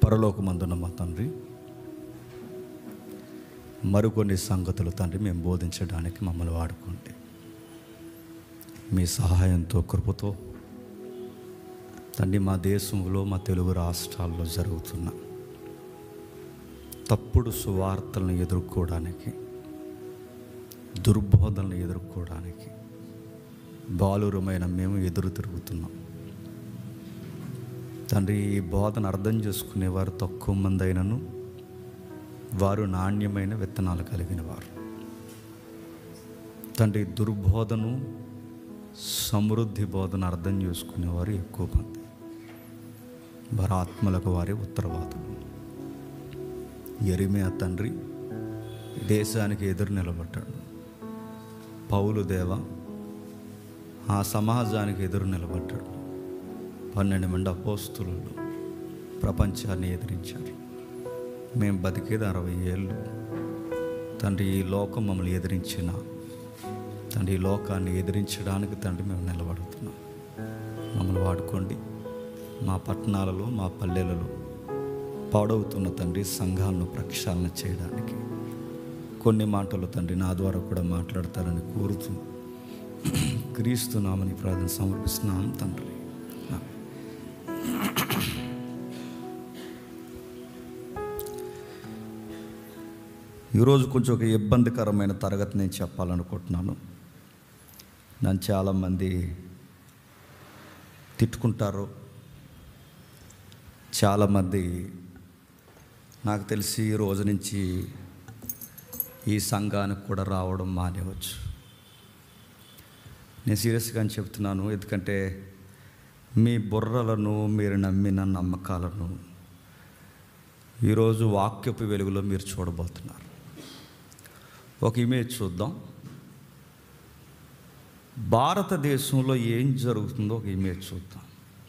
పరలోకమందున్న మా తండ్రి మరికొన్ని సంగతులు తండ్రి మేము బోధించడానికి మమ్మల్ని వాడుకోండి మీ సహాయంతో కృపతో తండ్రి మా దేశంలో మా తెలుగు రాష్ట్రాల్లో జరుగుతున్న తప్పుడు సువార్తలను ఎదుర్కోవడానికి దుర్బోధనలు ఎదుర్కోవడానికి బాలురమైన మేము ఎదురు తిరుగుతున్నాం తండ్రి ఈ బోధన అర్థం చేసుకునేవారు తక్కువ మంది అయినను వారు నాణ్యమైన విత్తనాలు కలిగిన వారు తండ్రి దుర్బోధను సమృద్ధి బోధన అర్థం చేసుకునేవారు ఎక్కువ మంది వారి ఆత్మలకు వారి ఉత్తరవాదులు ఎరిమే తండ్రి దేశానికి ఎదురు నిలబడ్డాడు పౌలు దేవ ఆ సమాజానికి ఎదురు నిలబడ్డాడు పన్నెండు మంది అపోస్తులు ప్రపంచాన్ని ఎదిరించారు మేము బతికేది అరవై ఏళ్ళు తండ్రి ఈ లోకం మమ్మల్ని ఎదిరించిన తండ్రి ఈ లోకాన్ని ఎదిరించడానికి తండ్రి మేము నిలబడుతున్నాం మమ్మల్ని వాడుకోండి మా పట్టణాలలో మా పల్లెలలో పాడవుతున్న తండ్రి సంఘాలను ప్రక్షాళన చేయడానికి కొన్ని మాటలు తండ్రి నా ద్వారా కూడా మాట్లాడతారని కోరుతూ క్రీస్తు నామని ప్రార్థన సమర్పిస్తున్నాం తండ్రి ఆమేన్. ఈరోజు కొంచెం ఒక ఇబ్బందికరమైన తరగతి నేను చెప్పాలనుకుంటున్నాను నన్ను చాలామంది తిట్టుకుంటారు చాలామంది నాకు తెలిసి ఈ రోజు నుంచి ఈ సంఘానికి కూడా రావడం మానేవచ్చు నేను సీరియస్గా చెప్తున్నాను ఎందుకంటే మీ బుర్రలను మీరు నమ్మిన నమ్మకాలను ఈరోజు వాక్యపు వెలుగులో మీరు చూడబోతున్నారు ఒక ఇమేజ్ చూద్దాం భారతదేశంలో ఏం జరుగుతుందో ఒక ఇమేజ్ చూద్దాం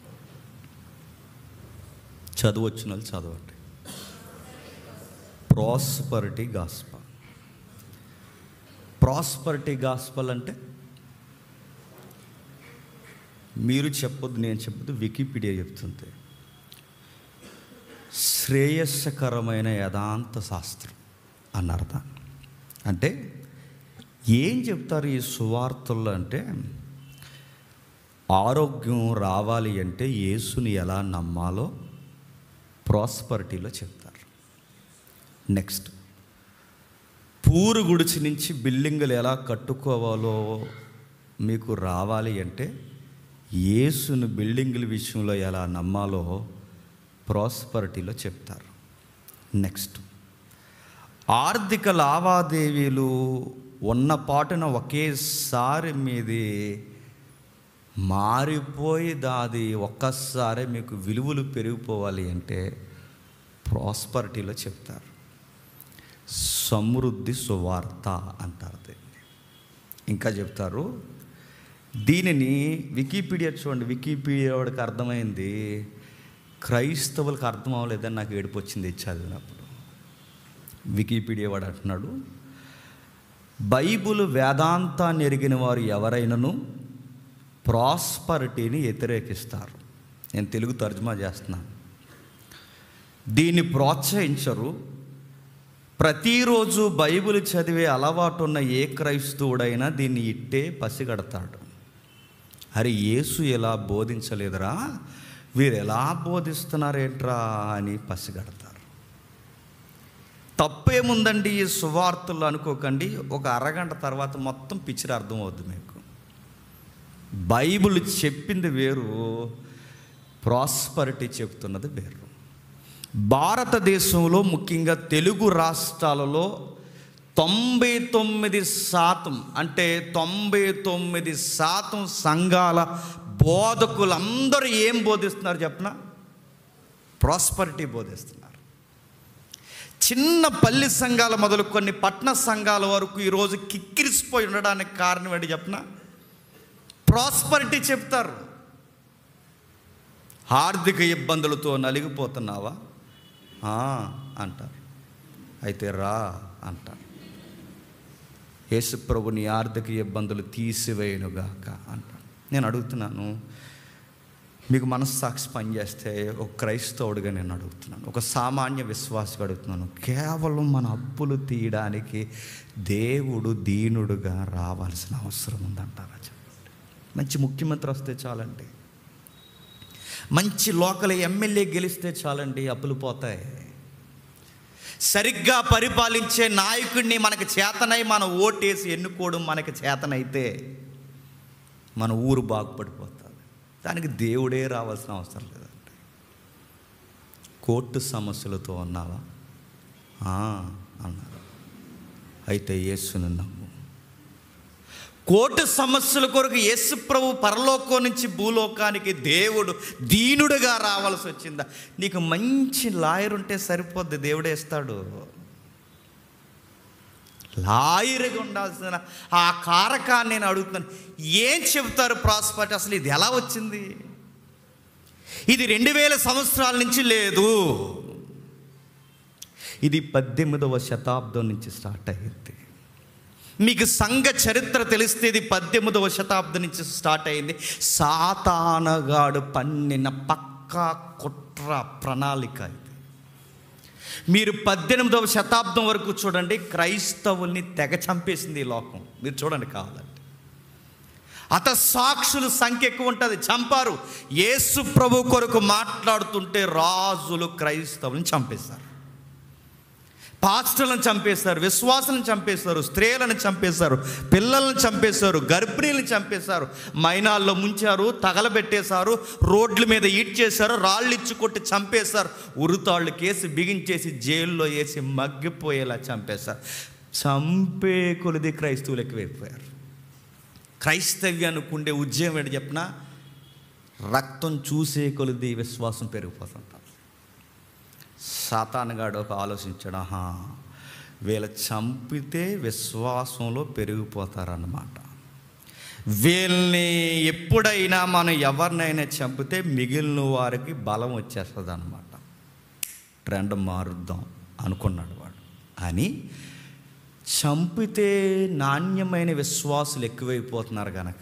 చదువు వచ్చిన వాళ్ళు చదవండి ప్రాస్పరిటీ గాస్పల్ ప్రాస్పరిటీ గాస్పల్ అంటే మీరు చెప్పొద్దు నేను చెప్పొద్దు వికీపీడియా చెప్తుంది శ్రేయస్కరమైన యథాంత శాస్త్రం అన్న అర్థం అంటే ఏం చెప్తారు ఈ సువార్తల్లో అంటే ఆరోగ్యం రావాలి అంటే యేసుని ఎలా నమ్మాలో ప్రాస్పరిటీలో చెప్తారు నెక్స్ట్ పూరు గుడిచి నుంచి బిల్డింగులు ఎలా కట్టుకోవాలో మీకు రావాలి అంటే యేసును బిల్డింగుల విషయంలో ఎలా నమ్మాలో ప్రాస్పరిటీలో చెప్తారు నెక్స్ట్ ఆర్థిక లావాదేవీలు ఉన్న పాటున ఒకేసారి మీది మారిపోయి దాది ఒక్కసారి మీకు విలువలు పెరిగిపోవాలి అంటే ప్రాస్పరిటీలో చెప్తారు సమృద్ధి సువార్త అంటారు దీన్ని ఇంకా చెప్తారు దీనిని వికీపీడియా చూడండి వికీపీడియా వాడికి అర్థమైంది క్రైస్తవులకు అర్థం అవ్వలేదని నాకు ఏడుపు వచ్చింది ఇది చదివినప్పుడు వికీపీడియా వాడు అంటున్నాడు బైబుల్ వేదాంతాన్ని ఎరిగిన వారు ఎవరైనాను ప్రాస్పరిటీని వ్యతిరేకిస్తారు నేను తెలుగు తర్జుమా చేస్తున్నాను దీన్ని ప్రోత్సహించరు ప్రతిరోజు బైబిల్ చదివే అలవాటు ఉన్న ఏ క్రైస్తవుడైనా దీన్ని ఇట్టే పసిగడతాడు అరే యేసు ఎలా బోధించలేదురా వీరు ఎలా బోధిస్తున్నారేంట్రా అని పసిగడతారు తప్పేముందండి ఈ సువార్తలు అనుకోకండి ఒక అరగంట తర్వాత మొత్తం పిక్చర్ అర్థమవుద్ది మీకు బైబిల్ చెప్పింది వేరు ప్రాస్పరిటీ చెప్తున్నది వేరు భారతదేశంలో ముఖ్యంగా తెలుగు రాష్ట్రాలలో తొంభై తొమ్మిది శాతం అంటే తొంభై తొమ్మిది శాతం సంఘాల బోధకులందరూ ఏం బోధిస్తున్నారు చెప్పన ప్రాస్పరిటీ బోధిస్తున్నారు చిన్న పల్లి సంఘాల మొదలు కొన్ని పట్టణ సంఘాల వరకు ఈరోజు కిక్కిరిసిపోయి ఉండడానికి కారణం ఏంటి చెప్పన ప్రాస్పరిటీ చెప్తారు ఆర్థిక ఇబ్బందులతో నలిగిపోతున్నావా "ఆ" అంటారు అయితే రా అంటారు యేసుప్రభు నీ ఆర్థిక ఇబ్బందులు తీసివేయనుగాక అంటారు నేను అడుగుతున్నాను మీకు మనస్సాక్షి పనిచేస్తే ఒక క్రైస్తవుడిగా నేను అడుగుతున్నాను ఒక సామాన్య విశ్వాసగా అడుగుతున్నాను కేవలం మన అప్పులు తీయడానికి దేవుడు దీనుడుగా రావాల్సిన అవసరం ఉందంటారా చెప్పండి మంచి ముఖ్యమంత్రి వస్తే చాలండి మంచి లోకల్ ఎమ్మెల్యే గెలిస్తే చాలండి అప్పులు పోతాయి సరిగ్గా పరిపాలించే నాయకుడిని మనకి చేతనై మన ఓటేసి ఎన్నుకోవడం మనకి చేతనైతే మన ఊరు బాగుపడిపోతుంది దానికి దేవుడే రావాల్సిన అవసరం లేదండి కోర్టు సమస్యలతో ఉన్నావా ఆ, అన్నారు అయితే యేసుని నమ్ము కోర్టు సమస్యల కొరకు యేసు ప్రభు పరలోకం నుంచి భూలోకానికి దేవుడు దీనుడుగా రావాల్సి వచ్చిందా నీకు మంచి లాయర్ ఉంటే సరిపోద్ది దేవుడే ఇస్తాడు లాయర్గా ఉండాల్సిన ఆ కారకాన్ని నేను అడుగుతున్నాను ఏం చెబుతారు ప్రాస్పర్టీ అసలు ఇది ఎలా వచ్చింది ఇది రెండు వేల సంవత్సరాల నుంచి లేదు ఇది పద్దెనిమిదవ శతాబ్దం నుంచి స్టార్ట్ అయ్యింది మీకు సంఘ చరిత్ర తెలిస్తే ఇది పద్దెనిమిదవ శతాబ్దం నుంచి స్టార్ట్ అయింది సాతానగాడు పన్నిన పక్కా కుట్ర ప్రణాళిక ఇది మీరు పద్దెనిమిదవ శతాబ్దం వరకు చూడండి క్రైస్తవుల్ని తెగ చంపేసింది ఈ లోకం మీరు చూడండి కావాలంటే అత సాక్షుల సంఖ్య ఎక్కువ ఉంటుంది చంపారు యేసు ప్రభు కొరకు మాట్లాడుతుంటే రాజులు క్రైస్తవుల్ని చంపేశారు పాస్టర్లను చంపేశారు విశ్వాసాలను చంపేశారు స్త్రీలను చంపేశారు పిల్లలను చంపేశారు గర్భిణీలను చంపేశారు మైనాల్లో ముంచారు తగలబెట్టేశారు రోడ్ల మీద ఈడ్చేశారు రాళ్ళు ఇచ్చి కొట్టి చంపేశారు ఉరుతాళ్ళు కేసి బిగించేసి జైల్లో వేసి మగ్గిపోయేలా చంపేశారు చంపే కొలిది క్రైస్తవులు ఎక్కువైపోయారు క్రైస్తవ్యానికి ఉండే ఉద్యమం ఏంటి చెప్పిన రక్తం చూసే కొలిది విశ్వాసం పెరిగిపోతుంటారు సాతానుగాడు ఒక ఆలోచించాడు ఆహా వీళ్ళ చంపితే విశ్వాసంలో పెరిగిపోతారన్నమాట వీళ్ళని ఎప్పుడైనా మనం ఎవరినైనా చంపితే మిగిలిన వారికి బలం వచ్చేస్తుంది అనమాట ట్రెండ్ మారుద్దాం అనుకున్నాడు వాడు అని చంపితే నాణ్యమైన విశ్వాసులు ఎక్కువైపోతున్నారు కనుక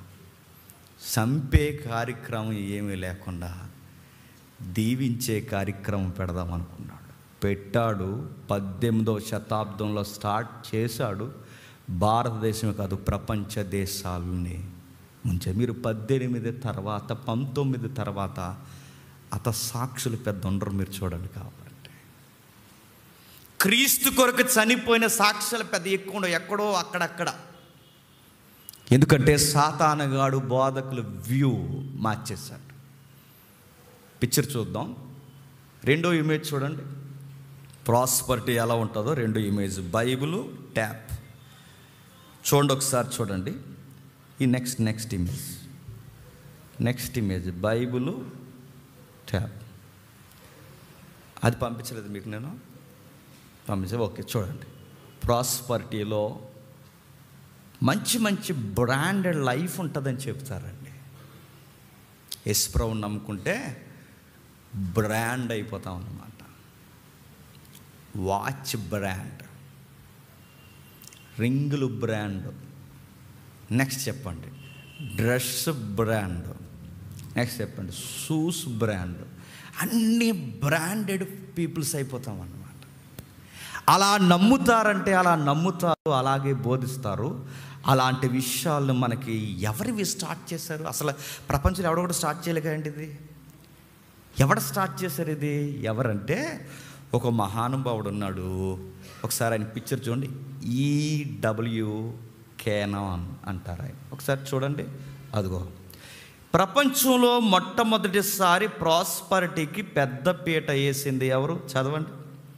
చంపే కార్యక్రమం ఏమీ లేకుండా దీవించే కార్యక్రమం పెడదాం అనుకున్నాడు పెట్టాడు పద్దెనిమిదవ శతాబ్దంలో స్టార్ట్ చేశాడు భారతదేశం కాదు ప్రపంచ దేశాలని ముంచే మీరు పద్దెనిమిది తర్వాత పంతొమ్మిది తర్వాత అత సాక్షులు పెద్ద ఉండరు మీరు చూడండి కాబట్టి క్రీస్తు కొరకు చనిపోయిన సాక్షులు పెద్ద ఎక్కువ ఉండవు ఎక్కడో అక్కడక్కడ ఎందుకంటే సాతానగాడు బోధకులు వ్యూ మార్చేశాడు పిక్చర్ చూద్దాం రెండో ఇమేజ్ చూడండి ప్రాస్పర్టీ ఎలా ఉంటుందో రెండో ఇమేజ్ బైబిల్ ట్యాప్ చూడండి ఒకసారి చూడండి ఈ next next image next image Bible tap అది పంపించలేదు మీకు నేను పంపించే ఓకే చూడండి ప్రాస్పర్టీలో మంచి మంచి బ్రాండెడ్ లైఫ్ ఉంటుందని చెప్తారండి ఎస్ప్రౌన్ నమ్ముకుంటే బ్రాండ్ అయిపోతాం అన్నమాట వాచ్ బ్రాండ్ రింగులు బ్రాండ్ నెక్స్ట్ చెప్పండి డ్రెస్ బ్రాండ్ నెక్స్ట్ చెప్పండి షూస్ బ్రాండ్ అన్ని బ్రాండెడ్ పీపుల్స్ అయిపోతాం అన్నమాట అలా నమ్ముతారంటే అలా నమ్ముతారు అలాగే బోధిస్తారు అలాంటి విషయాలను మనకి ఎవరివి స్టార్ట్ చేశారు అసలు ప్రపంచంలో ఎవడో కూడా స్టార్ట్ చేయలేకండి ఇది ఎవడ స్టార్ట్ చేశారు ఇది ఎవరంటే ఒక మహానుభావుడు ఉన్నాడు ఒకసారి ఆయన పిక్చర్ చూడండి ఈడబ్ల్యూ కేనాన్ అంటారు ఆయన ఒకసారి చూడండి అదిగో ప్రపంచంలో మొట్టమొదటిసారి ప్రాస్పరిటీకి పెద్ద పీట వేసింది ఎవరు చదవండి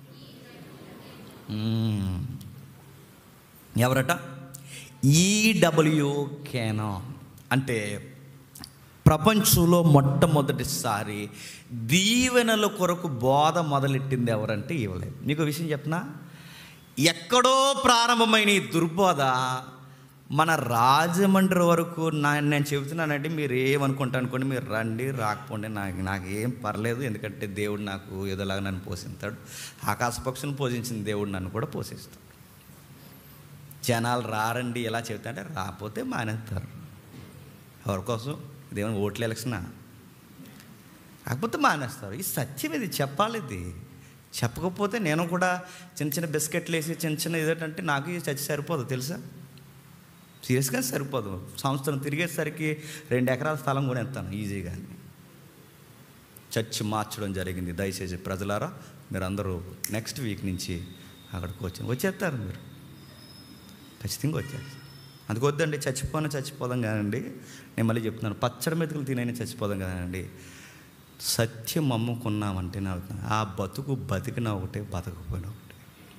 మ్మ్. ఎవరట ఈడబ్ల్యూ కేనాన్ అంటే ప్రపంచంలో మొట్టమొదటిసారి దీవెనల కొరకు బోధ మొదలెట్టింది ఎవరంటే ఇవ్వలేదు మీకు ఒక విషయం చెప్పనా ఎక్కడో ప్రారంభమైన ఈ దుర్బోధ మన రాజమండ్రి వరకు నా నేను చెబుతున్నానంటే మీరు ఏమనుకుంటా అనుకోండి మీరు రండి రాకపోండి నాకు నాకు ఏం పర్లేదు ఎందుకంటే దేవుడు నాకు ఏదోలాగా నన్ను పోషిస్తాడు ఆకాశ పక్షులను పోషించిన దేవుడు నన్ను కూడా పోషిస్తాడు జనాలు రారండి ఎలా చెబుతా అంటే రాకపోతే మానేస్తారు ఎవరి కోసం ఇదేమైనా ఓట్ల ఎలక్షనా కాకపోతే మానేస్తారు ఈ సత్యం ఇది చెప్పాలి ఇది చెప్పకపోతే నేను కూడా చిన్న చిన్న బిస్కెట్లు వేసి చిన్న చిన్న ఏదంటే నాకు ఈ చచ్చి సరిపోదు తెలుసా సీరియస్గా సరిపోదు సంవత్సరం తిరిగేసరికి రెండు ఎకరాల స్థలం కూడా ఎత్తాను ఈజీగా చర్చ్ మార్చడం జరిగింది దయచేసి ప్రజలారా మీరు అందరూ నెక్స్ట్ వీక్ నుంచి అక్కడికి వచ్చి వచ్చేస్తారు మీరు ఖచ్చితంగా వచ్చేస్తారు అందుకు వద్దండి చచ్చిపోయినా చచ్చిపోదాం కానండి నేను మళ్ళీ చెప్తున్నాను పచ్చడి మెతుకులు తినైనా చచ్చిపోదాం కానండి సత్యం అమ్ముకున్నామంటే నా ఆ బతుకు బతికిన ఒకటే బతకపోయిన ఒకటే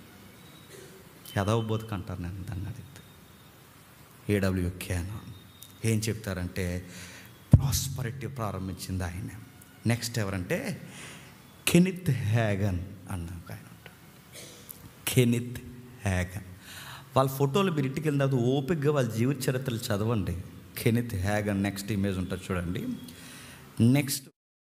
ఎదవ బతుకు అంటారు నేను దాన్ని అడిగితే ఏడబ్ల్యూ క్యానా ఏం చెప్తారంటే ప్రాస్పరిటీ ప్రారంభించింది ఆయన నెక్స్ట్ ఎవరంటే కెనిత్ హ్యాగన్ అన్న ఒక ఆయన ఉంటాడు కెనిత్ హ్యాగన్ వాళ్ళ ఫోటోలు మీరు ఇంటికి వెళ్ళిన తర్వాత ఓపికగా వాళ్ళ జీవిత చరిత్రలు చదవండి కెనిత్ హ్యాగన్ నెక్స్ట్ ఇమేజ్ ఉంటుంది చూడండి నెక్స్ట్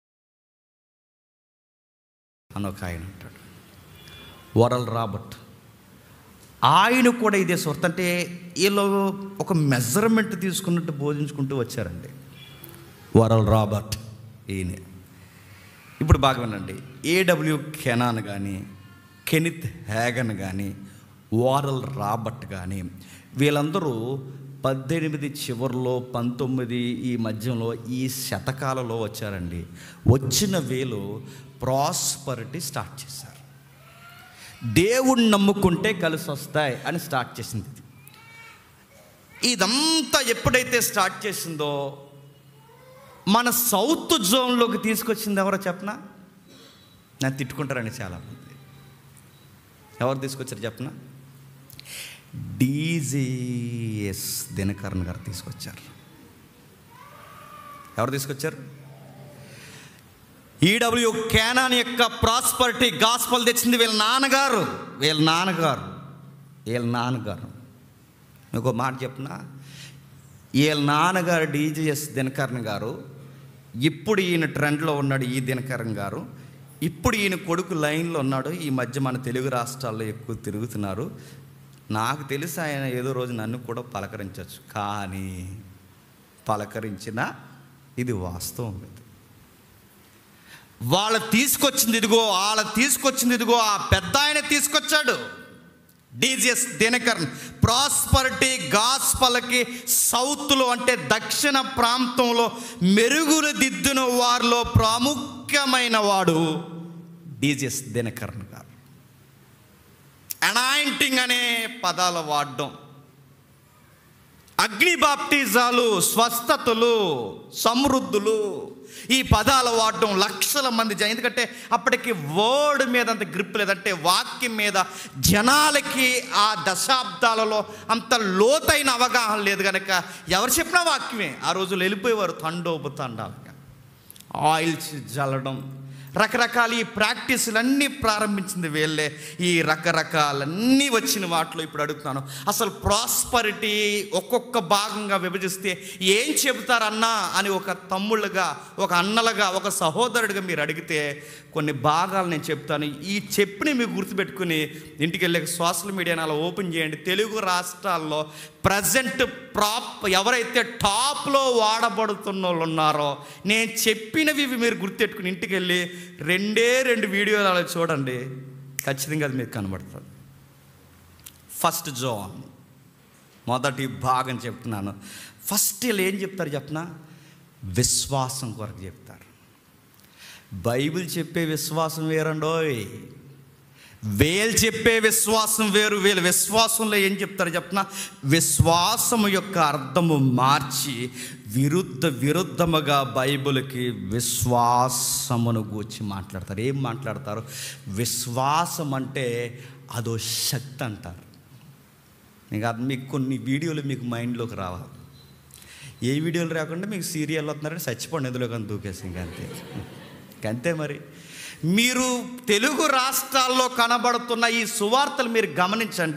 అని ఒక ఆయన ఉంటాడు వరల్ రాబర్ట్ ఆయన కూడా ఇదే సొర్త అంటే వీళ్ళు ఒక మెజర్మెంట్ తీసుకున్నట్టు బోధించుకుంటూ వచ్చారండి వరల్ రాబర్ట్ ఈయన ఇప్పుడు బాగా వినండి ఏడబ్ల్యూ కెనాన్ కానీ కెనిత్ హ్యాగన్ కానీ వారల్ రాబర్ట్ కానీ వీళ్ళందరూ పద్దెనిమిది చివరిలో పంతొమ్మిది ఈ మధ్యలో ఈ శతకాలలో వచ్చారండి వచ్చిన వీళ్ళు ప్రాస్పరిటీ స్టార్ట్ చేశారు దేవుణ్ణి నమ్ముకుంటే కలిసి వస్తాయి అని స్టార్ట్ చేసింది ఇది ఇదంతా ఎప్పుడైతే స్టార్ట్ చేసిందో మన సౌత్ జోన్లోకి తీసుకొచ్చింది ఎవరో చెప్పనా నన్ను తిట్టుకుంటారండి చాలామంది ఎవరు తీసుకొచ్చారు చెప్పనా డీజీఎస్ దినకరణ్ గారు తీసుకొచ్చారు ఎవరు తీసుకొచ్చారు ఈడబ్ల్యూ క్యానాన్ యొక్క ప్రాస్పరిటీ గాస్పల్ తెచ్చింది వీళ్ళ నాన్నగారు వీళ్ళ నాన్నగారు వీళ్ళ నాన్నగారు మీకు మాట చెప్పిన వీళ్ళ నాన్నగారు డీజీఎస్ దినకరణ్ గారు ఇప్పుడు ఈయన ట్రెండ్లో ఉన్నాడు ఈ దినకరణ్ గారు ఇప్పుడు ఈయన కొడుకు లైన్లో ఉన్నాడు ఈ మధ్య మన తెలుగు రాష్ట్రాల్లో ఎక్కువ తిరుగుతున్నారు నాకు తెలిసి ఆయన ఏదో రోజు నన్ను కూడా పలకరించవచ్చు కానీ పలకరించిన ఇది వాస్తవం ఇది వాళ్ళ తీసుకొచ్చింది ఇదిగో వాళ్ళ తీసుకొచ్చింది ఇదిగో ఆ పెద్ద ఆయన తీసుకొచ్చాడు డీజిఎస్ దినకరన్ ప్రాస్పరిటీ గాస్పలకి సౌత్లో అంటే దక్షిణ ప్రాంతంలో మెరుగులు దిద్దున వారిలో ప్రాముఖ్యమైన వాడు డీజిఎస్ దినకరన్ గారు అనాయింటింగ్ అనే పదాలు వాడడం అగ్ని బాప్టిజాలు స్వస్థతలు సమృద్ధులు ఈ పదాలు వాడడం లక్షల మంది జనం ఎందుకంటే అప్పటికి వర్డ్ మీద అంత గ్రిప్ లేదంటే వాక్యం మీద జనాలకి ఆ దశాబ్దాలలో అంత లోతైన అవగాహన లేదు కనుక ఎవరు చెప్పినా వాక్యమే ఆ రోజులు వెళ్ళిపోయేవారు తండోపు తండాలుగా ఆయిల్స్ జల్లడం రకరకాల ఈ ప్రాక్టీసులన్నీ ప్రారంభించింది వీళ్ళే ఈ రకరకాలన్నీ వచ్చిన వాటిలో ఇప్పుడు అడుగుతున్నాను అసలు ప్రాస్పరిటీ ఒక్కొక్క భాగంగా విభజిస్తే ఏం చెబుతారన్నా అని ఒక తమ్ముళ్ళుగా ఒక అన్నలుగా ఒక సహోదరుడిగా మీరు అడిగితే కొన్ని భాగాలు నేను చెప్తాను ఈ చెప్పిన మీకు గుర్తుపెట్టుకుని ఇంటికి వెళ్ళే సోషల్ మీడియాని అలా ఓపెన్ చేయండి తెలుగు రాష్ట్రాల్లో ప్రజెంట్ ప్రాప్ ఎవరైతే టాప్లో వాడబడుతున్న వాళ్ళు ఉన్నారో నేను చెప్పినవి ఇవి మీరు గుర్తెట్టుకుని ఇంటికి వెళ్ళి రెండే రెండు వీడియోలు అలా చూడండి ఖచ్చితంగా అది మీకు కనబడుతుంది ఫస్ట్ జోన్ మొదటి భాగం చెప్తున్నాను ఫస్ట్ వీళ్ళు ఏం చెప్తారు చెప్పనా విశ్వాసం కొరకు చెప్తారు బైబిల్ చెప్పే విశ్వాసం వేరండోయ్ వేలు చెప్పే విశ్వాసం వేరు వీళ్ళ విశ్వాసంలో ఏం చెప్తారు చెప్పిన విశ్వాసము యొక్క అర్థము మార్చి విరుద్ధ విరుద్ధముగా బైబిల్కి విశ్వాసమును గూర్చి మాట్లాడతారు ఏం మాట్లాడతారు విశ్వాసం అంటే అదో శక్తి అంటారు మీకు అది మీకు కొన్ని వీడియోలు మీకు మైండ్లోకి రావాలి ఏ వీడియోలు రాకుండా మీకు సీరియల్ వస్తున్నారంటే చచ్చిపోండి ఎందులో కానీ దూకేసి ఇంకంతే అంతే మరి మీరు తెలుగు రాష్ట్రాల్లో కనబడుతున్న ఈ సువార్తలు మీరు గమనించండి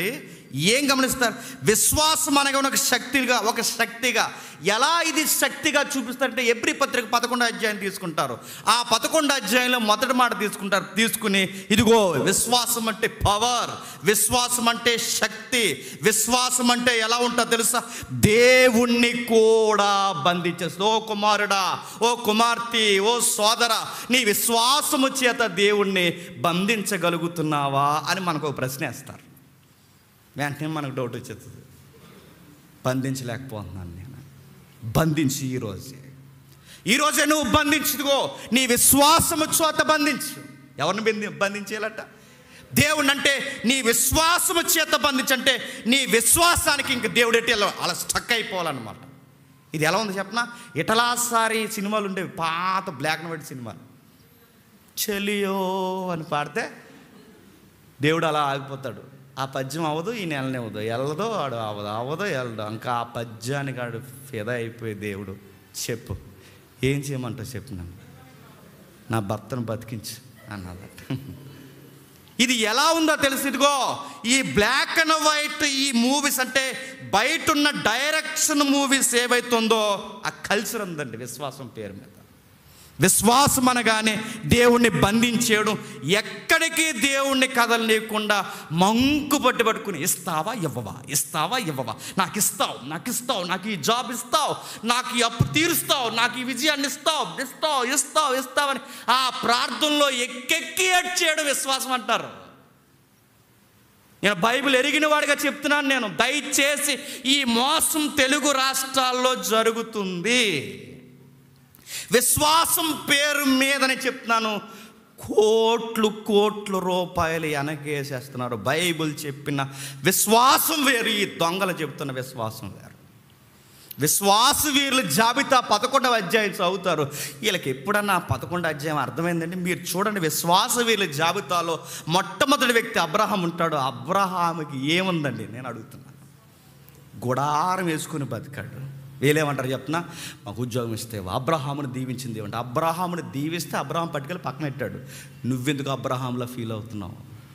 ఏం గమనిస్తారు విశ్వాసం అనగా ఒక శక్తిగా ఒక శక్తిగా ఎలా ఇది శక్తిగా చూపిస్తారంటే ఎబ్రి పత్రిక పదకొండు అధ్యాయం తీసుకుంటారు ఆ పదకొండు అధ్యాయంలో మొదటి మాట తీసుకుంటారు తీసుకుని ఇదిగో విశ్వాసం అంటే పవర్ విశ్వాసం అంటే శక్తి విశ్వాసం అంటే ఎలా ఉంటుందో తెలుసా దేవుణ్ణి కూడా బంధించేస్తుంది ఓ కుమారుడా ఓ కుమార్తె ఓ సోదర నీ విశ్వాసము చేత దేవుణ్ణి బంధించగలుగుతున్నావా అని మనకు ఒక ప్రశ్న వేస్తారు వెంటనే మనకు డౌట్ వచ్చేస్తుంది బంధించలేకపోతున్నాను నేను బంధించి ఈరోజే ఈరోజే నువ్వు బంధించుదుగో నీ విశ్వాసము చేత బంధించు ఎవరిని బంధి బంధించేయాలట దేవుడు అంటే నీ విశ్వాసము చేత బంధించంటే నీ విశ్వాసానికి ఇంక దేవుడు ఎట్టి అలా అలా స్టక్ అయిపోవాలన్నమాట ఇది ఎలా ఉంది చెప్పనా ఇటలాసారి సినిమాలు ఉండేవి పాత బ్లాక్ అండ్ వైట్ సినిమాలు చెలియో అని పాడితే దేవుడు అలా ఆగిపోతాడు ఆ పద్యం అవ్వదు ఈ నెలనే అవ్వదు వెళ్ళదో ఆడు అవ్వదు అవ్వదో వెళ్ళదు ఇంకా ఆ పద్యానికి ఆడు ఫిదా అయిపోయి దేవుడు చెప్పు ఏం చేయమంటావు చెప్పు నన్ను నా భర్తను బతికించు అన్నదట ఇది ఎలా ఉందో తెలుసు ఇదిగో ఈ బ్లాక్ అండ్ వైట్ ఈ మూవీస్ అంటే బయట ఉన్న డైరెక్షన్ మూవీస్ ఏవైతుందో ఆ కల్చర్ ఉందండి విశ్వాసం పేరు మీద విశ్వాసం అనగానే దేవుణ్ణి బంధించేయడం ఎక్కడికి దేవుణ్ణి కదలలేకుండా మంకు పట్టి పట్టుకుని ఇస్తావా ఇవ్వవా ఇస్తావా ఇవ్వవా నాకు ఇస్తావు నాకు ఇస్తావు నాకు ఈ జాబ్ ఇస్తావు నాకు ఈ అప్పు తీరుస్తావు నాకు ఈ విజయాన్ని ఇస్తావు ఇస్తావు ఇస్తావు ఇస్తావని ఆ ప్రార్థనలో ఎక్కెక్కి ఏడ్చేయడం విశ్వాసం అంటారు నేను బైబిల్ ఎరిగిన వాడిగా చెప్తున్నాను నేను దయచేసి ఈ మోసం తెలుగు రాష్ట్రాల్లో జరుగుతుంది విశ్వాసం పేరు మీదని చెప్తున్నాను కోట్లు కోట్ల రూపాయలు వెనకేసేస్తున్నారు బైబిల్ చెప్పిన విశ్వాసం వేరు ఈ దొంగలు చెప్తున్న విశ్వాసం వేరు విశ్వాస వీరుల జాబితా పదకొండవ అధ్యాయం చదువుతారు వీళ్ళకి ఎప్పుడన్నా ఆ పదకొండు అధ్యాయం అర్థమైందండి మీరు చూడండి విశ్వాస వీరుల జాబితాలో మొట్టమొదటి వ్యక్తి అబ్రహాం ఉంటాడు అబ్రహాముకి ఏముందండి నేను అడుగుతున్నాను గుడారం వేసుకుని బతికాడు వీళ్ళేమంటారు చెప్తున్నా మాకు ఉద్యోగం ఇస్తే అబ్రహాముని దీవించింది ఏమంటే అబ్రహాముని దీవిస్తే అబ్రహాం పట్టుకెళ్ళి పక్కన పెట్టాడు నువ్వెందుకు అబ్రహాంలో ఫీల్ అవుతున్నావు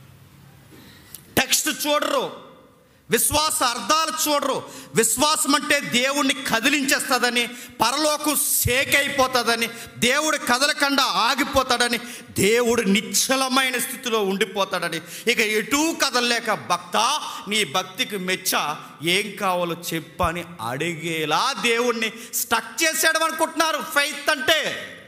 టెక్స్ట్ చూడరు విశ్వాస అర్థాలు చూడరు విశ్వాసం అంటే దేవుణ్ణి కదిలించేస్తుందని పరలోకు షేక్ అయిపోతుందని దేవుడు కదలకుండా ఆగిపోతాడని దేవుడు నిశ్చలమైన స్థితిలో ఉండిపోతాడని ఇక ఎటూ కదలలేక భక్త నీ భక్తికి మెచ్చ ఏం కావాలో చెప్పని అడిగేలా దేవుణ్ణి స్టక్ చేసాడు అనుకుంటున్నారు ఫైత్ అంటే